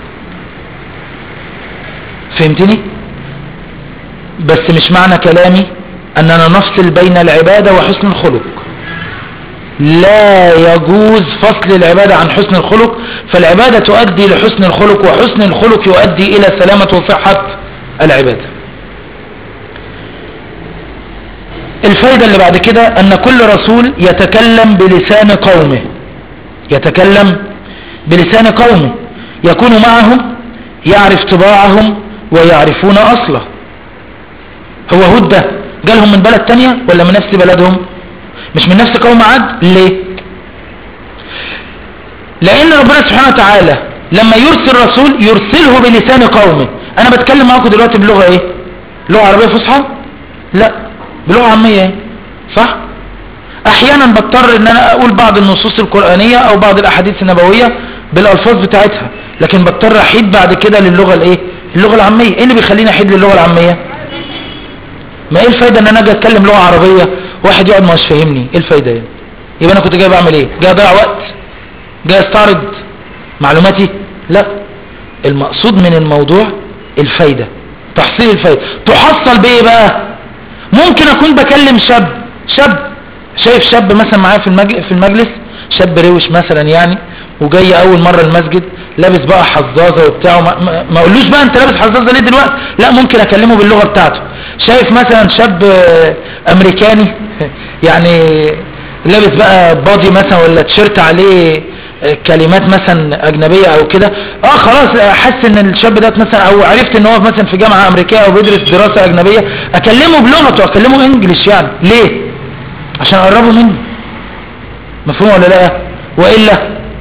فهمتني بس مش معنى كلامي اننا نفصل بين العبادة وحسن الخلق لا يجوز فصل العبادة عن حسن الخلق فالعبادة تؤدي لحسن الخلق وحسن الخلق يؤدي الى سلامة وصحة العبادة الفايدة اللي بعد كده ان كل رسول يتكلم بلسان قومه يتكلم بلسان قومه يكون معهم يعرف طباعهم ويعرفون اصله هو هود ده جالهم من بلد تانية ولا من نفس بلدهم مش من نفس قوم عاد ليه لان ربنا سبحانه وتعالى لما يرسل رسول يرسله بلسان قومه انا بتكلم معاكم دلوقتي بلغة ايه لغة عربية فصحى لا بلغة عامية ايه صح احيانا بضطر ان انا اقول بعض النصوص القرآنية او بعض الاحاديث النبوية بالالفاظ بتاعتها لكن بضطر احيد بعد كده للغه الايه اللغه العاميه ايه اللي بيخليني احيد للغه العاميه ما ايه الفايده ان انا اجي اتكلم لغه عربيه واحد يقعد ما مش فاهمني ايه الفايده يعني يبقى انا كنت جاي بعمل ايه جاي اضيع وقت جاي استعرض معلوماتي لا المقصود من الموضوع الفايده تحصيل الفايده تحصل بايه بقى ممكن اكون بكلم شاب شاب شايف شاب مثلا معايا في المج... في المجلس شاب روش مثلا يعني وجاي اول مره المسجد لابس بقى حظاظه وبتاع ما, ما- ما اقولوش بقى انت لابس حظاظه ليه دلوقتي لا ممكن اكلمه باللغه بتاعته شايف مثلا شاب آه، امريكاني يعني لابس بقى بادي مثلا ولا تيشيرت عليه آه، كلمات مثلا اجنبيه او كده اه خلاص احس ان الشاب ده مثلا او عرفت ان هو مثلا في جامعه امريكيه او بيدرس دراسه اجنبيه اكلمه بلغته اكلمه انجليش يعني ليه عشان اقربه مني مفهوم ولا لا والا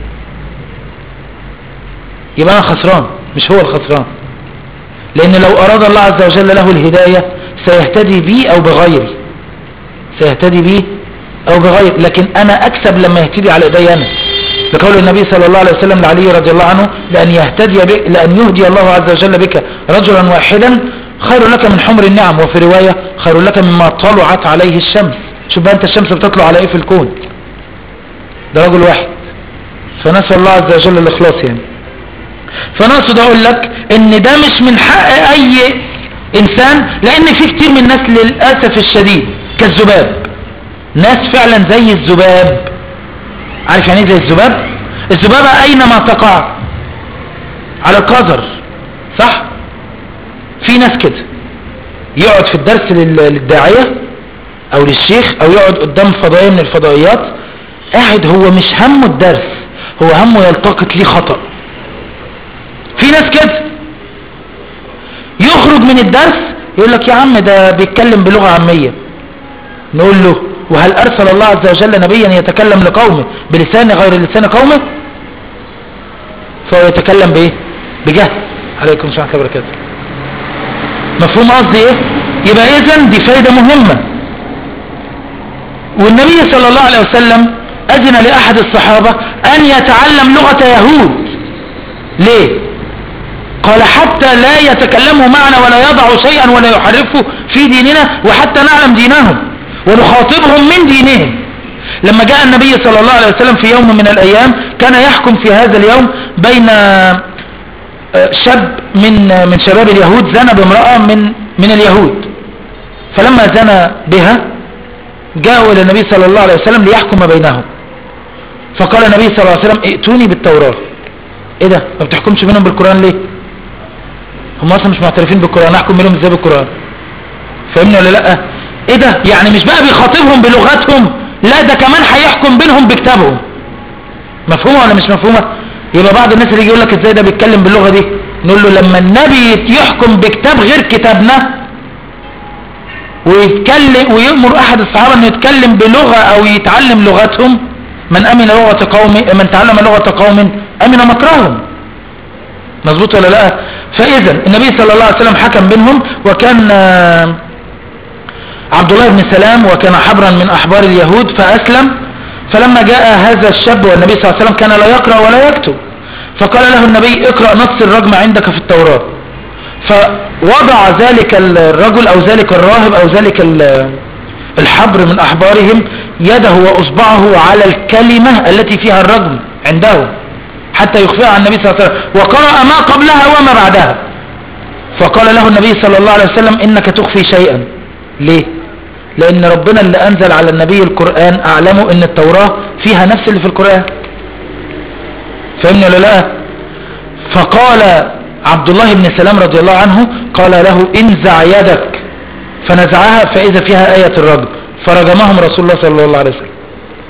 يبقى انا خسران مش هو الخسران لان لو اراد الله عز وجل له الهداية سيهتدي بي او بغيري سيهتدي بي او بغيري لكن انا اكسب لما يهتدي على ايدي انا لقول النبي صلى الله عليه وسلم لعلي رضي الله عنه لأن يهتدي بك لأن يهدي الله عز وجل بك رجلا واحدا خير لك من حمر النعم وفي رواية خير لك مما طلعت عليه الشمس شوف بقى انت الشمس بتطلع على ايه في الكون ده رجل واحد فنسأل الله عز وجل الاخلاص يعني فانا اقصد اقول لك ان ده مش من حق اي انسان لان في كتير من الناس للاسف الشديد كالذباب ناس فعلا زي الذباب عارف يعني ايه زي الذباب الذبابة اينما تقع على القذر صح في ناس كده يقعد في الدرس لل- للداعية او للشيخ او يقعد قدام فضائية من الفضائيات قاعد هو مش همه الدرس هو همه يلتقط ليه خطأ في ناس كده يخرج من الدرس يقول لك يا عم ده بيتكلم بلغة عامية نقول له وهل أرسل الله عز وجل نبيا يتكلم لقومه بلسان غير لسان قومه فهو يتكلم بإيه بجهل عليكم السلام ورحمة الله وبركاته مفهوم قصدي ايه يبقى اذا دي فايدة مهمة والنبي صلى الله عليه وسلم اذن لاحد الصحابة ان يتعلم لغة يهود ليه قال حتى لا يتكلموا معنا ولا يضعوا شيئا ولا يحرفوا في ديننا وحتى نعلم دينهم ونخاطبهم من دينهم لما جاء النبي صلى الله عليه وسلم في يوم من الأيام كان يحكم في هذا اليوم بين آه، شاب من آه، من شباب اليهود زنى بامرأة من من اليهود فلما زنى بها جاءوا إلى النبي صلى الله عليه وسلم ليحكم بينهم فقال النبي صلى الله عليه وسلم ائتوني بالتوراة ايه ده ما بتحكمش بينهم بالقرآن ليه هم اصلا مش معترفين بالقرآن احكم بينهم ازاي بالقرآن فاهمني ولا لا ايه ده يعني مش بقى بيخاطبهم بلغتهم لا ده كمان هيحكم بينهم بكتابهم مفهومه ولا مش مفهومه يبقى بعض الناس اللي يجي يقول لك ازاي ده بيتكلم باللغه دي نقول له لما النبي يحكم بكتاب غير كتابنا ويتكلم ويأمر احد الصحابه انه يتكلم بلغه او يتعلم لغتهم من امن لغه قوم من تعلم لغه قوم امن مكرهم مظبوط ولا لا فاذا النبي صلى الله عليه وسلم حكم بينهم وكان آه، عبد الله بن سلام وكان حبرا من احبار اليهود فاسلم فلما جاء هذا الشاب والنبي صلى الله عليه وسلم كان لا يقرأ ولا يكتب فقال له النبي اقرأ نص الرجم عندك في التوراة فوضع ذلك الرجل او ذلك الراهب او ذلك ال- الحبر من احبارهم يده واصبعه على الكلمة التي فيها الرجم عندهم حتى يخفيها عن النبي صلى الله عليه وسلم وقرأ ما قبلها وما بعدها فقال له النبي صلى الله عليه وسلم انك تخفي شيئا ليه لان ربنا اللي انزل على النبي القرآن اعلمه ان التوراة فيها نفس اللي في القرآن فهمني ولا لا فقال عبد الله بن سلام رضي الله عنه قال له انزع يدك فنزعها فاذا فيها آية الرجم فرجمهم رسول الله صلى الله عليه وسلم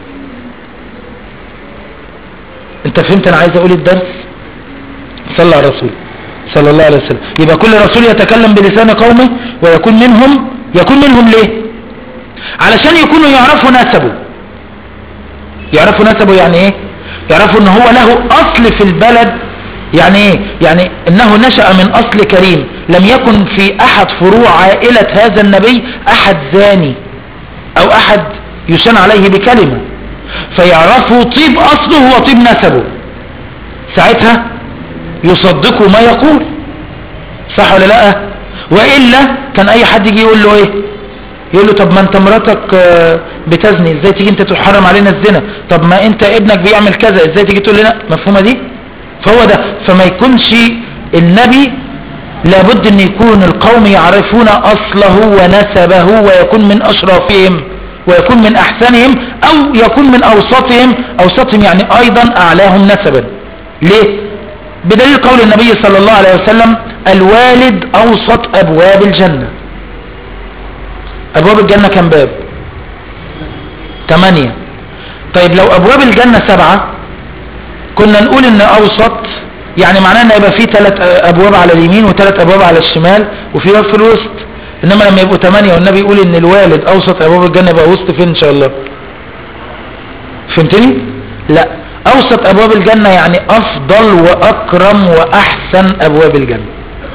انت فهمت انا عايز اقول الدرس صلى على الرسول صلى الله عليه وسلم يبقى كل رسول يتكلم بلسان قومه ويكون منهم يكون منهم ليه علشان يكونوا يعرفوا نسبه يعرفوا نسبه يعني ايه يعرفوا ان هو له اصل في البلد يعني ايه يعني انه نشأ من اصل كريم لم يكن في احد فروع عائلة هذا النبي احد زاني او احد يشان عليه بكلمة فيعرفوا طيب اصله وطيب نسبه ساعتها يصدقوا ما يقول صح ولا لا وإلا كان أي حد يجي يقول له إيه يقول له طب ما انت مراتك آه، بتزني ازاي تيجي انت تحرم علينا الزنا طب ما انت ابنك بيعمل كذا ازاي تيجي تقول لنا مفهومة دي فهو ده فما يكونش النبي لابد ان يكون القوم يعرفون اصله ونسبه ويكون من اشرافهم ويكون من احسنهم او يكون من اوسطهم اوسطهم يعني ايضا اعلاهم نسبا ليه بدليل قول النبي صلى الله عليه وسلم الوالد اوسط ابواب الجنة ابواب الجنة كم باب ثمانية طيب لو ابواب الجنة سبعة كنا نقول ان اوسط يعني معناه ان يبقى في ثلاث ابواب على اليمين وثلاث ابواب على الشمال وفي باب في الوسط انما لما يبقوا ثمانية والنبي يقول ان الوالد اوسط ابواب الجنة يبقى وسط فين ان شاء الله فهمتني لا اوسط ابواب الجنة يعني افضل واكرم واحسن ابواب الجنة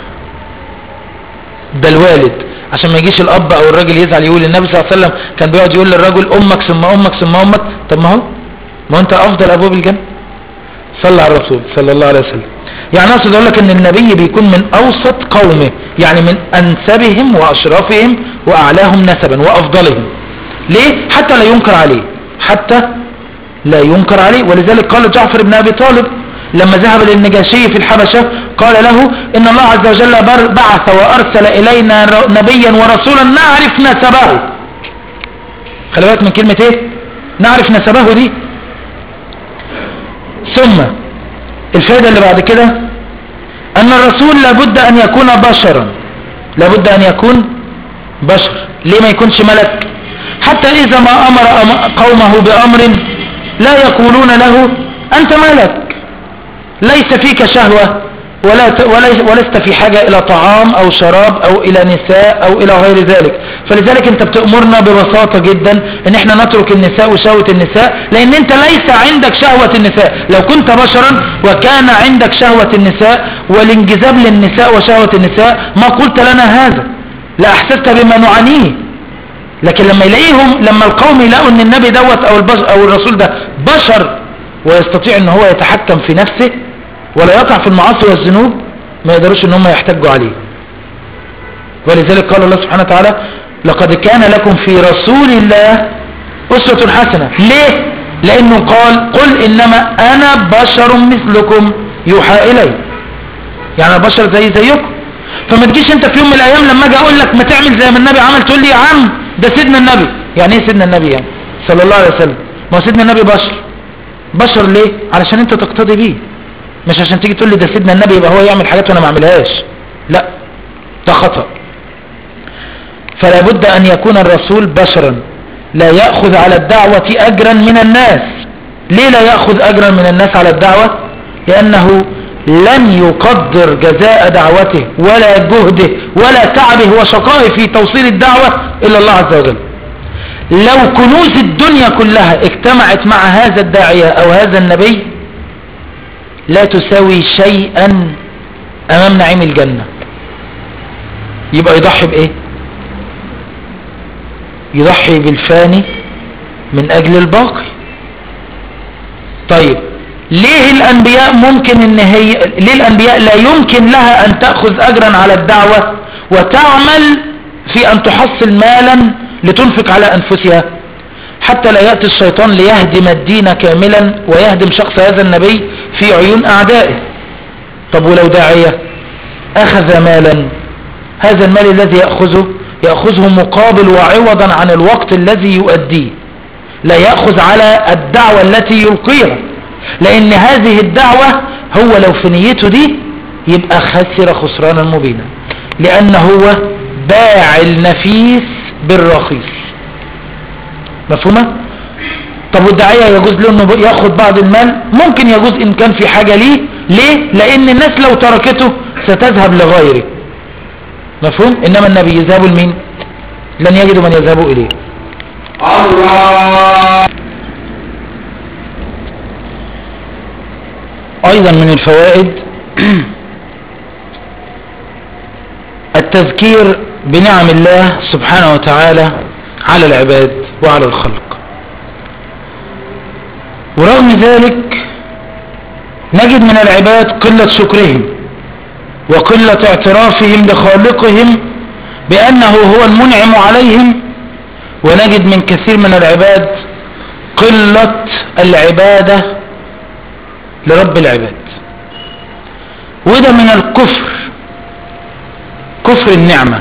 ده الوالد عشان ما يجيش الاب او الراجل يزعل يقول النبي صلى الله عليه وسلم كان بيقعد يقول للرجل امك ثم امك ثم امك طب ما هو ما هو انت افضل ابواب الجنة صلى على الرسول صلى الله عليه وسلم يعني اقصد اقول لك ان النبي بيكون من اوسط قومه يعني من انسبهم واشرفهم واعلاهم نسبا وافضلهم ليه حتى لا ينكر عليه حتى لا ينكر عليه ولذلك قال جعفر بن ابي طالب لما ذهب للنجاشي في الحبشة قال له ان الله عز وجل بر- بعث وارسل الينا ر- نبيا ورسولا نعرف نسبه خلي بالك من كلمة ايه نعرف نسبه دي ثم الفائدة اللي بعد كده أن الرسول لابد أن يكون بشرا لابد أن يكون بشر ليه ما يكونش ملك حتى إذا ما أمر أم- قومه بأمر لا يقولون له أنت ملك ليس فيك شهوة ولا ت- وليس- ولست في حاجة إلى طعام أو شراب أو إلى نساء أو إلى غير ذلك فلذلك أنت بتأمرنا ببساطة جدا أن احنا نترك النساء وشهوة النساء لأن أنت ليس عندك شهوة النساء لو كنت بشرا وكان عندك شهوة النساء والانجذاب للنساء وشهوة النساء ما قلت لنا هذا لا أحسست بما نعانيه لكن لما يلاقيهم لما القوم يلاقوا ان النبي دوت او البشر او الرسول ده بشر ويستطيع ان هو يتحكم في نفسه ولا يقع في المعاصي والذنوب ما يقدروش ان هم يحتجوا عليه ولذلك قال الله سبحانه وتعالى لقد كان لكم في رسول الله أسوة حسنة ليه لانه قال قل انما انا بشر مثلكم يوحى الي يعني أنا بشر زي زيكم فما تجيش انت في يوم من الايام لما اجي اقول لك ما تعمل زي ما النبي عمل تقول لي يا عم ده سيدنا النبي يعني ايه سيدنا النبي يعني صلى الله عليه وسلم ما هو سيدنا النبي بشر بشر ليه علشان انت تقتدي بيه مش عشان تيجي تقول لي ده سيدنا النبي يبقى هو يعمل حاجات وانا ما اعملهاش لا ده خطأ فلا بد ان يكون الرسول بشرا لا يأخذ على الدعوة اجرا من الناس ليه لا يأخذ اجرا من الناس على الدعوة لانه لن يقدر جزاء دعوته ولا جهده ولا تعبه وشقائه في توصيل الدعوة الا الله عز وجل لو كنوز الدنيا كلها اجتمعت مع هذا الداعية او هذا النبي لا تساوي شيئا امام نعيم الجنة يبقى يضحي بايه يضحي بالفاني من اجل الباقي طيب ليه الانبياء ممكن ان هي ليه الانبياء لا يمكن لها ان تأخذ اجرا على الدعوة وتعمل في ان تحصل مالا لتنفق على انفسها حتى لا يأتي الشيطان ليهدم الدين كاملا ويهدم شخص هذا النبي في عيون اعدائه طب ولو داعية اخذ مالا هذا المال الذي يأخذه يأخذه مقابل وعوضا عن الوقت الذي يؤديه لا يأخذ على الدعوة التي يلقيها لان هذه الدعوة هو لو في نيته دي يبقى خسر خسرانا مبينا لان هو باع النفيس بالرخيص مفهومة طب والداعية يجوز له انه ياخد بعض المال ممكن يجوز ان كان في حاجة ليه ليه لان الناس لو تركته ستذهب لغيره مفهوم انما النبي يذهب لمين لن يجدوا من يذهبوا اليه الله ايضا من الفوائد التذكير بنعم الله سبحانه وتعالى على العباد وعلى الخلق ورغم ذلك نجد من العباد قلة شكرهم وقلة اعترافهم لخالقهم بأنه هو المنعم عليهم ونجد من كثير من العباد قلة العبادة لرب العباد وده من الكفر كفر النعمة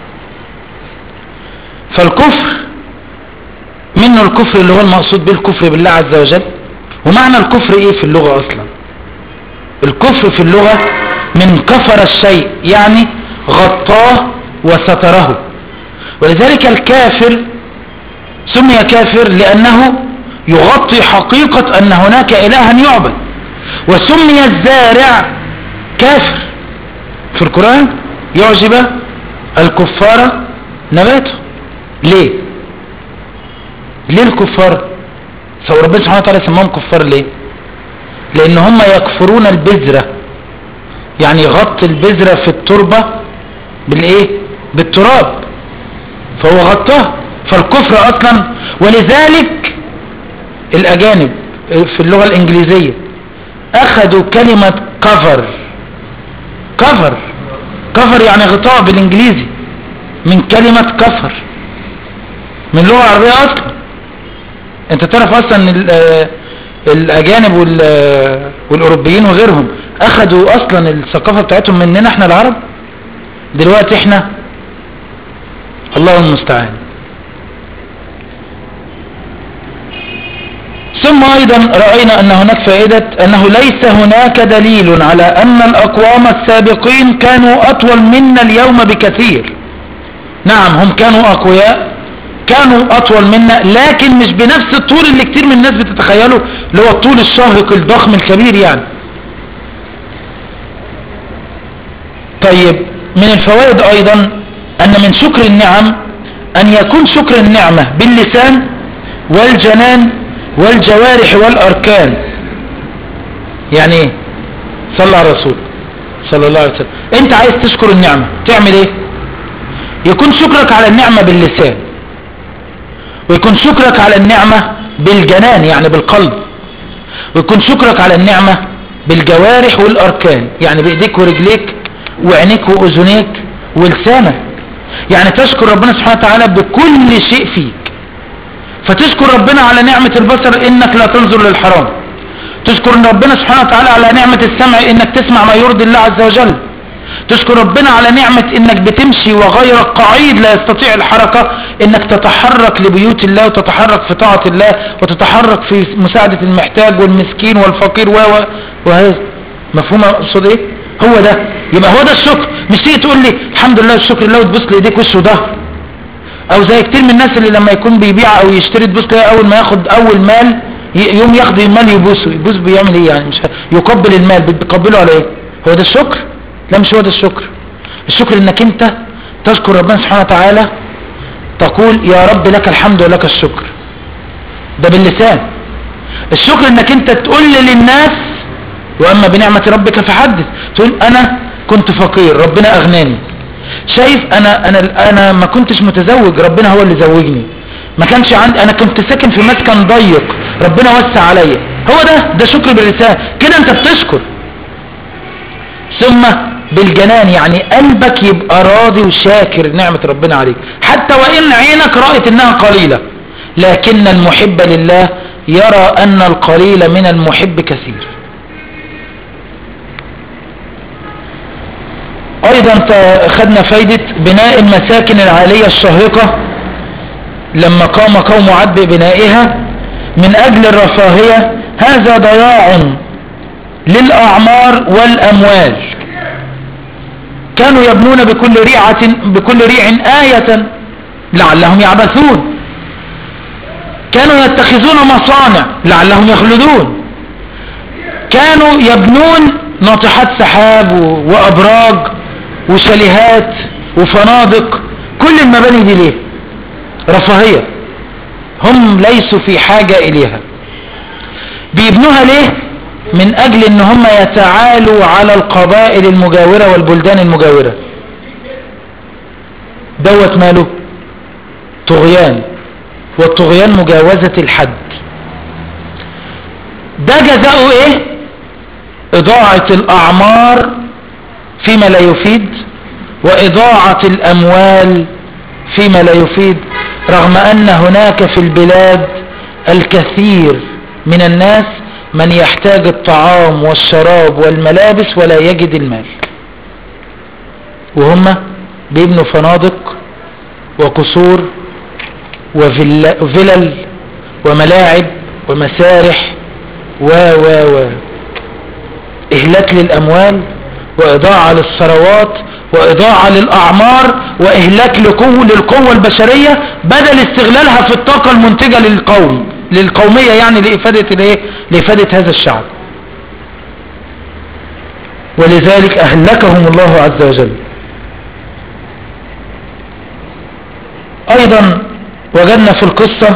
فالكفر منه الكفر اللي هو المقصود به الكفر بالله عز وجل ومعنى الكفر ايه في اللغة اصلا الكفر في اللغة من كفر الشيء يعني غطاه وستره ولذلك الكافر سمي كافر لأنه يغطي حقيقة أن هناك إلها يعبد وسمي الزارع كافر في القرآن يعجب الكفار نباته ليه ليه الكفار سو ربنا سبحانه وتعالى سماهم كفار ليه لان هم يكفرون البذرة يعني يغطي البذرة في التربة بالايه بالتراب فهو غطاه فالكفر اصلا ولذلك الاجانب في اللغة الانجليزية اخذوا كلمة كفر كفر كفر يعني غطاء بالانجليزي من كلمة كفر من اللغة العربية اصلا انت تعرف اصلا ان ال- الاجانب وال- والاوروبيين وغيرهم اخذوا اصلا الثقافة بتاعتهم مننا احنا العرب دلوقتي احنا الله المستعان ثم ايضا رأينا ان هناك فائدة انه ليس هناك دليل على ان الاقوام السابقين كانوا اطول منا اليوم بكثير نعم هم كانوا اقوياء كانوا اطول منا لكن مش بنفس الطول اللي كتير من الناس بتتخيله اللي هو الطول الشاهق الضخم الكبير يعني طيب من الفوائد ايضا ان من شكر النعم ان يكون شكر النعمة باللسان والجنان والجوارح والاركان يعني ايه صلى على الرسول صلى الله عليه وسلم انت عايز تشكر النعمة تعمل ايه يكون شكرك على النعمة باللسان ويكون شكرك على النعمة بالجنان يعني بالقلب ويكون شكرك على النعمة بالجوارح والأركان يعني بإيديك ورجليك وعينيك وأذنيك ولسانك يعني تشكر ربنا سبحانه وتعالى بكل شيء فيك فتشكر ربنا على نعمة البصر إنك لا تنظر للحرام تشكر ربنا سبحانه وتعالى على نعمة السمع إنك تسمع ما يرضي الله عز وجل تشكر ربنا على نعمة انك بتمشي وغيرك قعيد لا يستطيع الحركة انك تتحرك لبيوت الله وتتحرك في طاعة الله وتتحرك في مساعدة المحتاج والمسكين والفقير و و- وهذا مفهوم اقصد ايه هو ده يبقى هو ده الشكر مش تيجي تقول لي الحمد لله الشكر لله وتبص لايديك وش وظهر او زي كتير من الناس اللي لما يكون بيبيع او يشتري تبص تلاقي اول ما ياخد اول مال ي- يوم ياخد المال يبوسه يبوس بيعمل ايه يعني مش ه- يقبل المال بتقبله على ايه هو ده الشكر لا مش هو ده الشكر الشكر انك انت تذكر ربنا سبحانه وتعالى تقول يا رب لك الحمد ولك الشكر ده باللسان الشكر انك انت تقول للناس واما بنعمة ربك فحدث تقول انا كنت فقير ربنا اغناني شايف انا انا انا ما كنتش متزوج ربنا هو اللي زوجني ما كانش عندي انا كنت ساكن في مسكن ضيق ربنا وسع عليا هو ده ده شكر باللسان كده انت بتشكر ثم بالجنان يعني قلبك يبقى راضي وشاكر نعمة ربنا عليك حتى وإن عينك رأت إنها قليلة لكن المحب لله يرى أن القليل من المحب كثير أيضا خدنا فايدة بناء المساكن العالية الشاهقة لما قام قوم عاد ببنائها من أجل الرفاهية هذا ضياع للأعمار والأموال كانوا يبنون بكل ريعة بكل ريع آية لعلهم يعبثون كانوا يتخذون مصانع لعلهم يخلدون كانوا يبنون ناطحات سحاب و- وأبراج وشاليهات وفنادق كل المباني دي ليه رفاهية هم ليسوا في حاجة إليها بيبنوها ليه من اجل ان هم يتعالوا على القبائل المجاورة والبلدان المجاورة دوت ماله طغيان والطغيان مجاوزة الحد ده جزاؤه ايه إضاعة الأعمار فيما لا يفيد وإضاعة الأموال فيما لا يفيد رغم أن هناك في البلاد الكثير من الناس من يحتاج الطعام والشراب والملابس ولا يجد المال وهم بيبنوا فنادق وقصور وفل- وفلل وملاعب ومسارح و و و إهلاك للأموال وإضاعة للثروات وإضاعة للأعمار وإهلاك لقوة للقوة البشرية بدل استغلالها في الطاقة المنتجة للقوم للقومية يعني لإفادة الإيه؟ لإفادة هذا الشعب ولذلك أهلكهم الله عز وجل أيضا وجدنا في القصة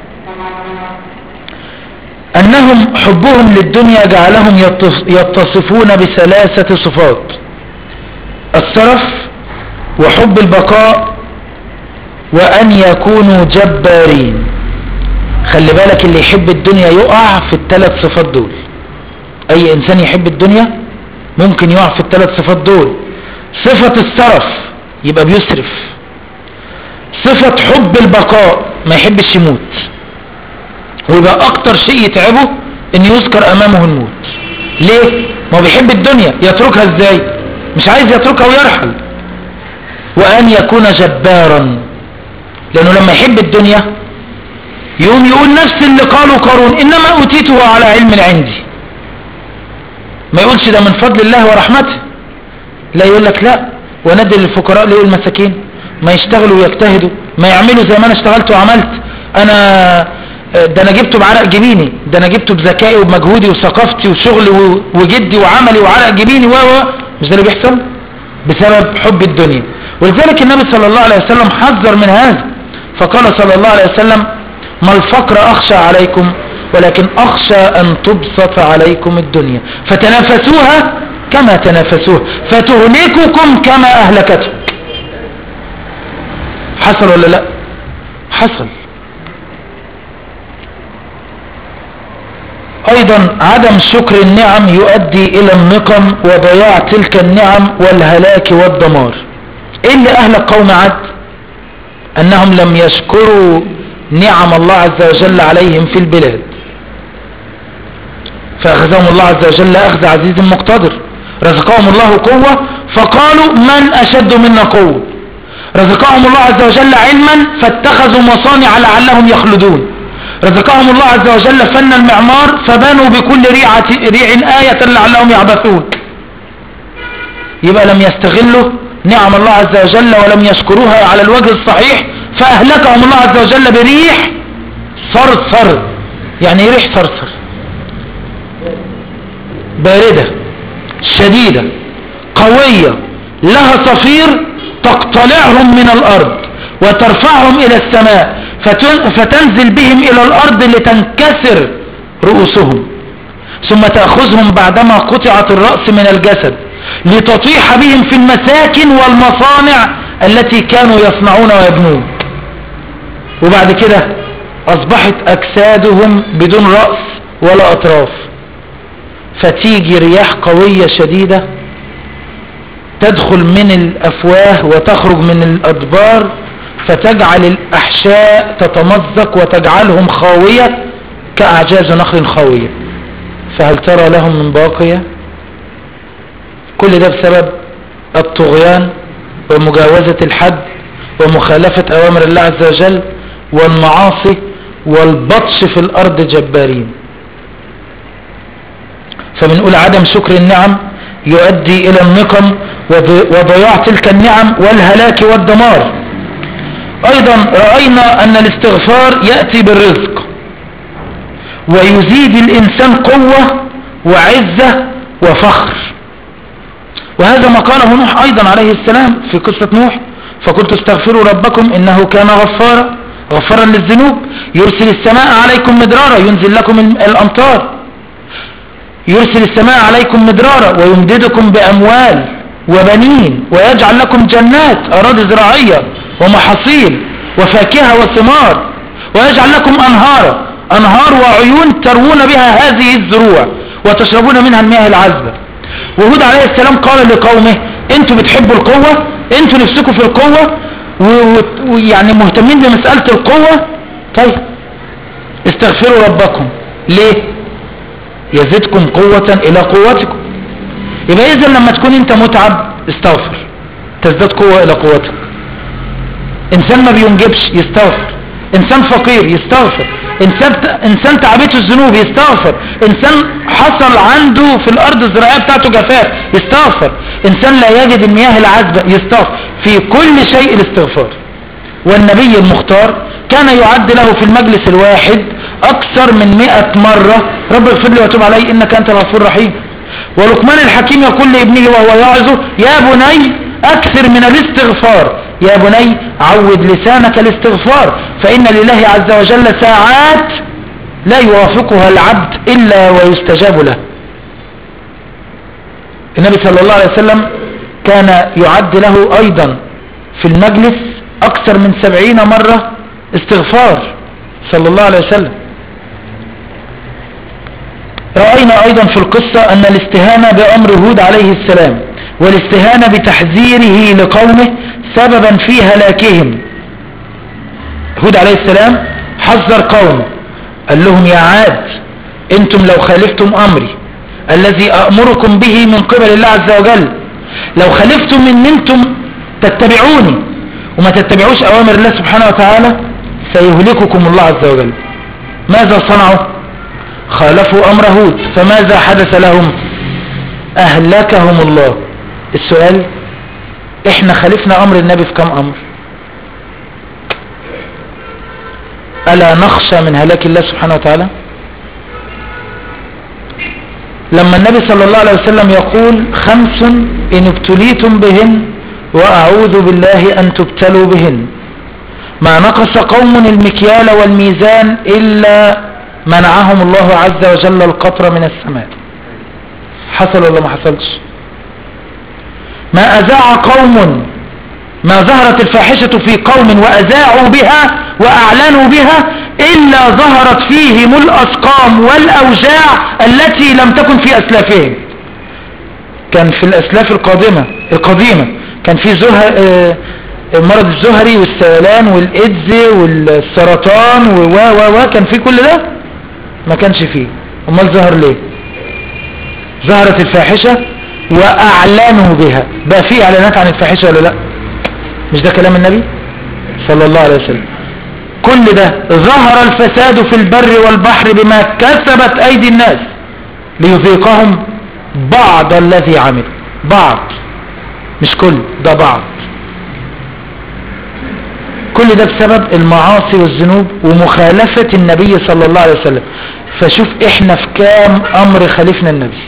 أنهم حبهم للدنيا جعلهم يتص- يتصفون بثلاثة صفات السرف وحب البقاء وأن يكونوا جبارين خلي بالك اللي يحب الدنيا يقع في الثلاث صفات دول أي إنسان يحب الدنيا ممكن يقع في الثلاث صفات دول صفة السرف يبقى بيسرف صفة حب البقاء ما يحبش يموت ويبقى اكتر شيء يتعبه ان يذكر امامه الموت ليه ما هو بيحب الدنيا يتركها ازاي مش عايز يتركها ويرحل وان يكون جبارا لانه لما يحب الدنيا يقوم يقول نفس اللي قاله قارون انما اوتيته على علم عندي ما يقولش ده من فضل الله ورحمته لا يقول لك لا وندي للفقراء ليه المساكين ما يشتغلوا ويجتهدوا ما يعملوا زي ما انا اشتغلت وعملت انا ده انا جبته بعرق جبيني ده انا جبته بذكائي وبمجهودي وثقافتي وشغلي و- وجدي وعملي وعرق جبيني و و مش ده اللي بيحصل بسبب حب الدنيا ولذلك النبي صلى الله عليه وسلم حذر من هذا فقال صلى الله عليه وسلم ما الفقر اخشى عليكم ولكن اخشى ان تبسط عليكم الدنيا فتنافسوها كما تنافسوها فتهلككم كما اهلكتهم حصل ولا لا حصل ايضا عدم شكر النعم يؤدي الى النقم وضياع تلك النعم والهلاك والدمار ايه اللي اهلك قوم عد انهم لم يشكروا نعم الله عز وجل عليهم في البلاد فاخذهم الله عز وجل اخذ عزيز مقتدر رزقهم الله قوة فقالوا من اشد منا قوة رزقهم الله عز وجل علما فاتخذوا مصانع لعلهم يخلدون رزقهم الله عز وجل فن المعمار فبنوا بكل ريعة ريع آية لعلهم يعبثون يبقى لم يستغلوا نعم الله عز وجل ولم يشكروها على الوجه الصحيح فأهلكهم الله عز وجل بريح صرصر يعني ايه ريح صرصر باردة شديدة قوية لها صفير تقتلعهم من الأرض وترفعهم إلى السماء فتن- فتنزل بهم إلى الأرض لتنكسر رؤوسهم ثم تأخذهم بعدما قطعت الرأس من الجسد لتطيح بهم في المساكن والمصانع التي كانوا يصنعون ويبنون وبعد كده أصبحت أجسادهم بدون رأس ولا أطراف فتيجي رياح قوية شديدة تدخل من الأفواه وتخرج من الأدبار فتجعل الأحشاء تتمزق وتجعلهم خاوية كأعجاز نخل خاوية فهل ترى لهم من باقية كل ده بسبب الطغيان ومجاوزة الحد ومخالفة أوامر الله عز وجل والمعاصي والبطش في الأرض جبارين فبنقول عدم شكر النعم يؤدي إلى النقم وض- وضياع تلك النعم والهلاك والدمار أيضا رأينا أن الاستغفار يأتي بالرزق ويزيد الإنسان قوة وعزة وفخر وهذا ما قاله نوح أيضا عليه السلام في قصة نوح فقلت استغفروا ربكم إنه كان غفارا غفارا للذنوب يرسل السماء عليكم مدرارا ينزل لكم الأمطار يرسل السماء عليكم مدرارا ويمددكم بأموال وبنين ويجعل لكم جنات أراضي زراعية ومحاصيل وفاكهة وثمار ويجعل لكم أنهارا أنهار وعيون تروون بها هذه الزروع وتشربون منها المياه العذبة وهود عليه السلام قال لقومه انتوا بتحبوا القوة انتوا نفسكم في القوة و- ويعني مهتمين بمسألة القوة طيب استغفروا ربكم ليه يزدكم قوة الى قوتكم يبقى اذا لما تكون انت متعب استغفر تزداد قوة الى قوتك انسان ما بينجبش يستغفر انسان فقير يستغفر انسان انسان تعبته الذنوب يستغفر انسان حصل عنده في الارض الزراعيه بتاعته جفاف يستغفر انسان لا يجد المياه العذبه يستغفر في كل شيء الاستغفار والنبي المختار كان يعد له في المجلس الواحد اكثر من مئة مرة رب اغفر لي واتوب علي انك انت الغفور الرحيم ولقمان الحكيم يقول لابنه وهو يعظه يا بني اكثر من الاستغفار يا بني عود لسانك الاستغفار فان لله عز وجل ساعات لا يوافقها العبد الا ويستجاب له النبي صلى الله عليه وسلم كان يعد له ايضا في المجلس اكثر من سبعين مرة استغفار صلى الله عليه وسلم رأينا ايضا في القصة ان الاستهانة بامر هود عليه السلام والاستهانة بتحذيره لقومه سببا في هلاكهم هود عليه السلام حذر قوم قال لهم يا عاد انتم لو خالفتم امري الذي امركم به من قبل الله عز وجل لو خالفتم ان انتم تتبعوني وما تتبعوش اوامر الله سبحانه وتعالى سيهلككم الله عز وجل ماذا صنعوا خالفوا امر هود فماذا حدث لهم اهلكهم الله السؤال احنا خالفنا امر النبي في كم امر الا نخشى من هلاك الله سبحانه وتعالى لما النبي صلى الله عليه وسلم يقول خمس ان ابتليتم بهن واعوذ بالله ان تبتلوا بهن ما نقص قوم المكيال والميزان الا منعهم الله عز وجل القطر من السماء حصل ولا ما حصلش ما أذاع قوم ما ظهرت الفاحشة في قوم وأذاعوا بها وأعلنوا بها إلا ظهرت فيهم الأسقام والأوجاع التي لم تكن في أسلافهم كان في الأسلاف القادمة القديمة كان في زهر آه، المرض الزهري والسيلان والإيدز والسرطان و و و كان في كل ده ما كانش فيه امال ظهر ليه ظهرت الفاحشة واعلنوا بها بقى في اعلانات عن الفاحشة ولا لا مش ده كلام النبي صلى الله عليه وسلم كل ده ظهر الفساد في البر والبحر بما كسبت ايدي الناس ليذيقهم بعض الذي عمل بعض مش كل ده بعض كل ده بسبب المعاصي والذنوب ومخالفة النبي صلى الله عليه وسلم فشوف احنا في كام امر خالفنا النبي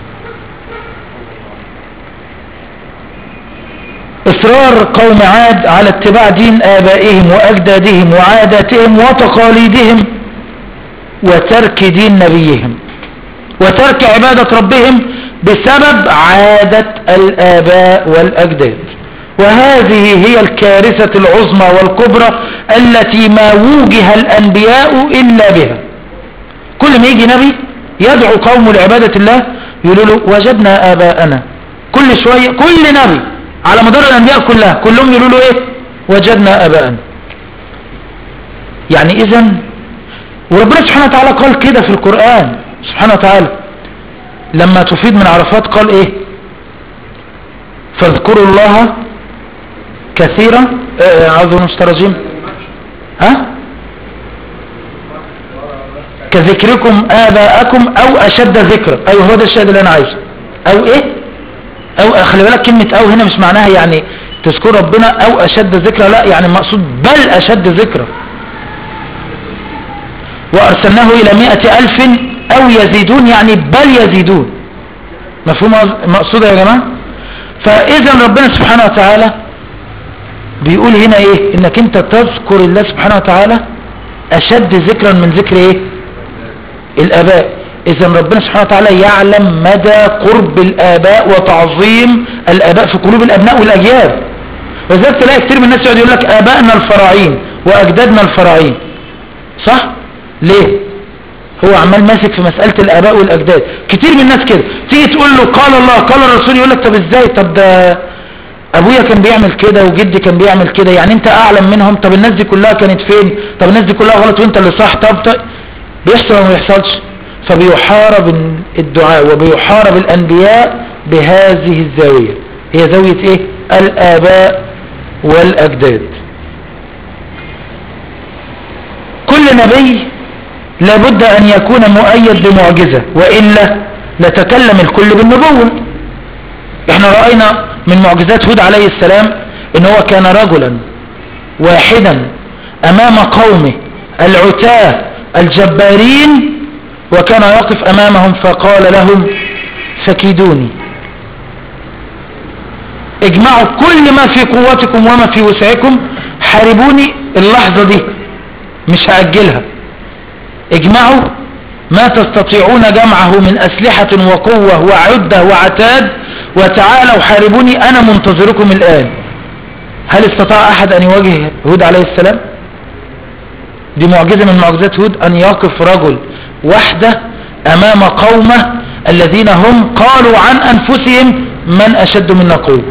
اصرار قوم عاد على اتباع دين ابائهم واجدادهم وعاداتهم وتقاليدهم وترك دين نبيهم وترك عبادة ربهم بسبب عادة الاباء والاجداد وهذه هي الكارثة العظمى والكبرى التي ما وجه الأنبياء إلا بها كل ما يجي نبي يدعو قوم لعبادة الله يقولوا له وجدنا آباءنا كل شوية كل نبي على مدار الأنبياء كلها كلهم يقولوا له إيه وجدنا آباءنا يعني إذا وربنا سبحانه وتعالى قال كده في القرآن سبحانه وتعالى لما تفيد من عرفات قال إيه فاذكروا الله كثيرا عظم مسترجم ها كذكركم آباءكم أو أشد ذكر أيوه هو ده الشيء اللي أنا عايزه أو إيه أو خلي بالك كلمة أو هنا مش معناها يعني تذكر ربنا أو أشد ذكرى لا يعني المقصود بل أشد ذكرى وأرسلناه إلى مئة ألف أو يزيدون يعني بل يزيدون مفهوم مقصود يا جماعة فإذا ربنا سبحانه وتعالى بيقول هنا ايه انك انت تذكر الله سبحانه وتعالى اشد ذكرا من ذكر ايه الاباء اذا ربنا سبحانه وتعالى يعلم مدى قرب الاباء وتعظيم الاباء في قلوب الابناء والاجيال وذلك تلاقي كتير من الناس يقعد يقول لك ابائنا الفراعين واجدادنا الفراعين صح ليه هو عمال ماسك في مسألة الآباء والأجداد كتير من الناس كده تيجي تقول له قال الله قال الرسول يقول لك طب ازاي طب ده ابويا كان بيعمل كده وجدي كان بيعمل كده يعني انت اعلم منهم طب الناس دي كلها كانت فين طب الناس دي كلها غلط وانت اللي صح طب, طب بيحصل ولا ما بيحصلش فبيحارب الدعاء وبيحارب الانبياء بهذه الزاوية هي زاوية ايه الاباء والاجداد كل نبي لابد ان يكون مؤيد بمعجزة وإلا لتكلم الكل بالنبوة احنا رأينا من معجزات هود عليه السلام ان هو كان رجلا واحدا امام قومه العتاة الجبارين وكان يقف امامهم فقال لهم فكيدوني اجمعوا كل ما في قوتكم وما في وسعكم حاربوني اللحظة دي مش هأجلها اجمعوا ما تستطيعون جمعه من أسلحة وقوة وعدة وعتاد وتعالوا حاربوني أنا منتظركم الآن هل استطاع أحد أن يواجه هود عليه السلام دي معجزة من معجزات هود أن يقف رجل وحده أمام قومه الذين هم قالوا عن أنفسهم من أشد منا قوة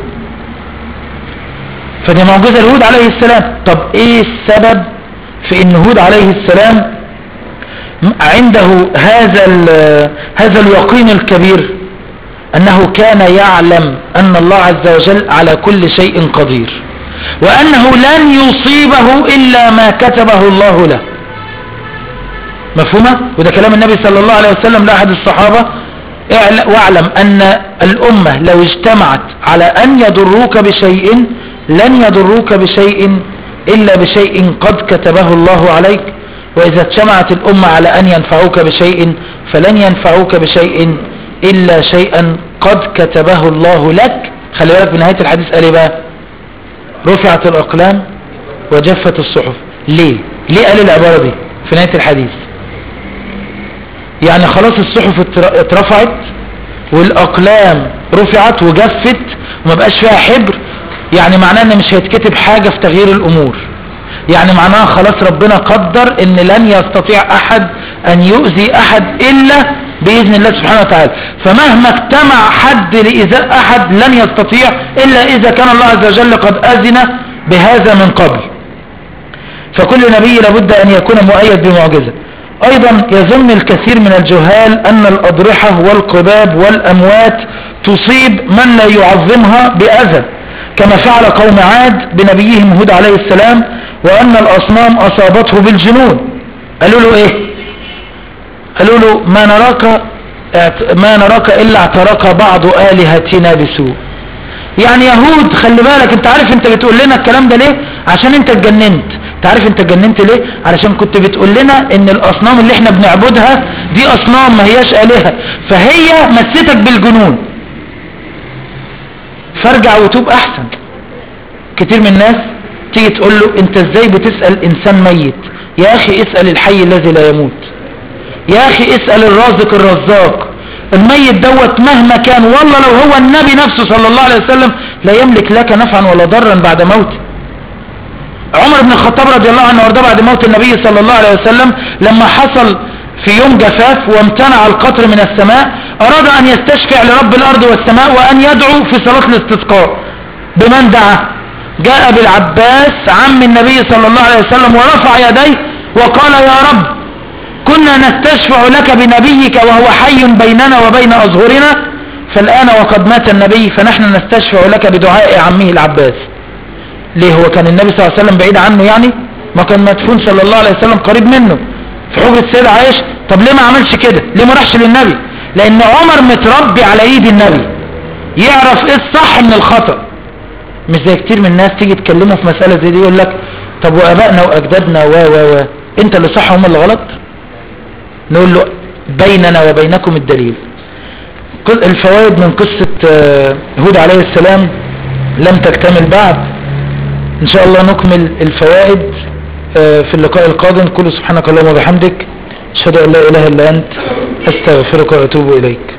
فدي معجزة لهود عليه السلام طب إيه السبب في أن هود عليه السلام عنده هذا هذا اليقين الكبير أنه كان يعلم أن الله عز وجل على كل شيء قدير وأنه لن يصيبه إلا ما كتبه الله له مفهومة؟ وده كلام النبي صلى الله عليه وسلم لأحد الصحابة واعلم أن الأمة لو اجتمعت على أن يضروك بشيء لن يضروك بشيء إلا بشيء قد كتبه الله عليك وإذا اجتمعت الأمة على أن ينفعوك بشيء فلن ينفعوك بشيء إلا شيئا قد كتبه الله لك خلي بالك في نهاية الحديث قال ايه بقى رفعت الأقلام وجفت الصحف ليه ليه قال العبارة دي في نهاية الحديث يعني خلاص الصحف اترفعت والأقلام رفعت وجفت وما بقاش فيها حبر يعني معناه ان مش هيتكتب حاجة في تغيير الأمور يعني معناها خلاص ربنا قدر ان لن يستطيع احد ان يؤذي احد الا باذن الله سبحانه وتعالى فمهما اجتمع حد لايذاء احد لن يستطيع الا اذا كان الله عز وجل قد اذن بهذا من قبل فكل نبي لابد ان يكون مؤيد بمعجزة ايضا يظن الكثير من الجهال ان الاضرحة والقباب والاموات تصيب من لا يعظمها باذى كما فعل قوم عاد بنبيهم هود عليه السلام وأن الأصنام أصابته بالجنون قالوا له إيه قالوا له ما نراك ما نراك إلا اعترك بعض آلهتنا بسوء يعني يهود خلي بالك انت عارف انت بتقول لنا الكلام ده ليه عشان انت اتجننت انت عارف انت اتجننت ليه علشان كنت بتقول لنا ان الاصنام اللي احنا بنعبدها دي اصنام ما هياش آلهة فهي مستك بالجنون فارجع وتوب احسن كتير من الناس تيجي تقول له انت ازاي بتسأل انسان ميت يا اخي اسأل الحي الذي لا يموت يا اخي اسأل الرازق الرزاق الميت دوت مهما كان والله لو هو النبي نفسه صلى الله عليه وسلم لا يملك لك نفعا ولا ضرا بعد موته عمر بن الخطاب رضي الله عنه وارضاه بعد موت النبي صلى الله عليه وسلم لما حصل في يوم جفاف وامتنع القطر من السماء اراد ان يستشفع لرب الارض والسماء وان يدعو في صلاة الاستسقاء بمن دعا جاء بالعباس عم النبي صلى الله عليه وسلم ورفع يديه وقال يا رب كنا نستشفع لك بنبيك وهو حي بيننا وبين أظهرنا فالآن وقد مات النبي فنحن نستشفع لك بدعاء عمه العباس ليه هو كان النبي صلى الله عليه وسلم بعيد عنه يعني ما كان مدفون صلى الله عليه وسلم قريب منه في حجرة السيدة عائشة طب ليه ما عملش كده ليه ما راحش للنبي لان عمر متربي على ايد النبي يعرف ايه الصح من الخطأ مش زي كتير من الناس تيجي تكلمه في مسألة زي دي يقول لك طب وابائنا واجدادنا و و و انت اللي صح هم اللي غلط نقول له بيننا وبينكم الدليل الفوائد من قصة هود عليه السلام لم تكتمل بعد ان شاء الله نكمل الفوائد في اللقاء القادم كل سبحانك اللهم وبحمدك اشهد ان لا اله الا انت استغفرك واتوب اليك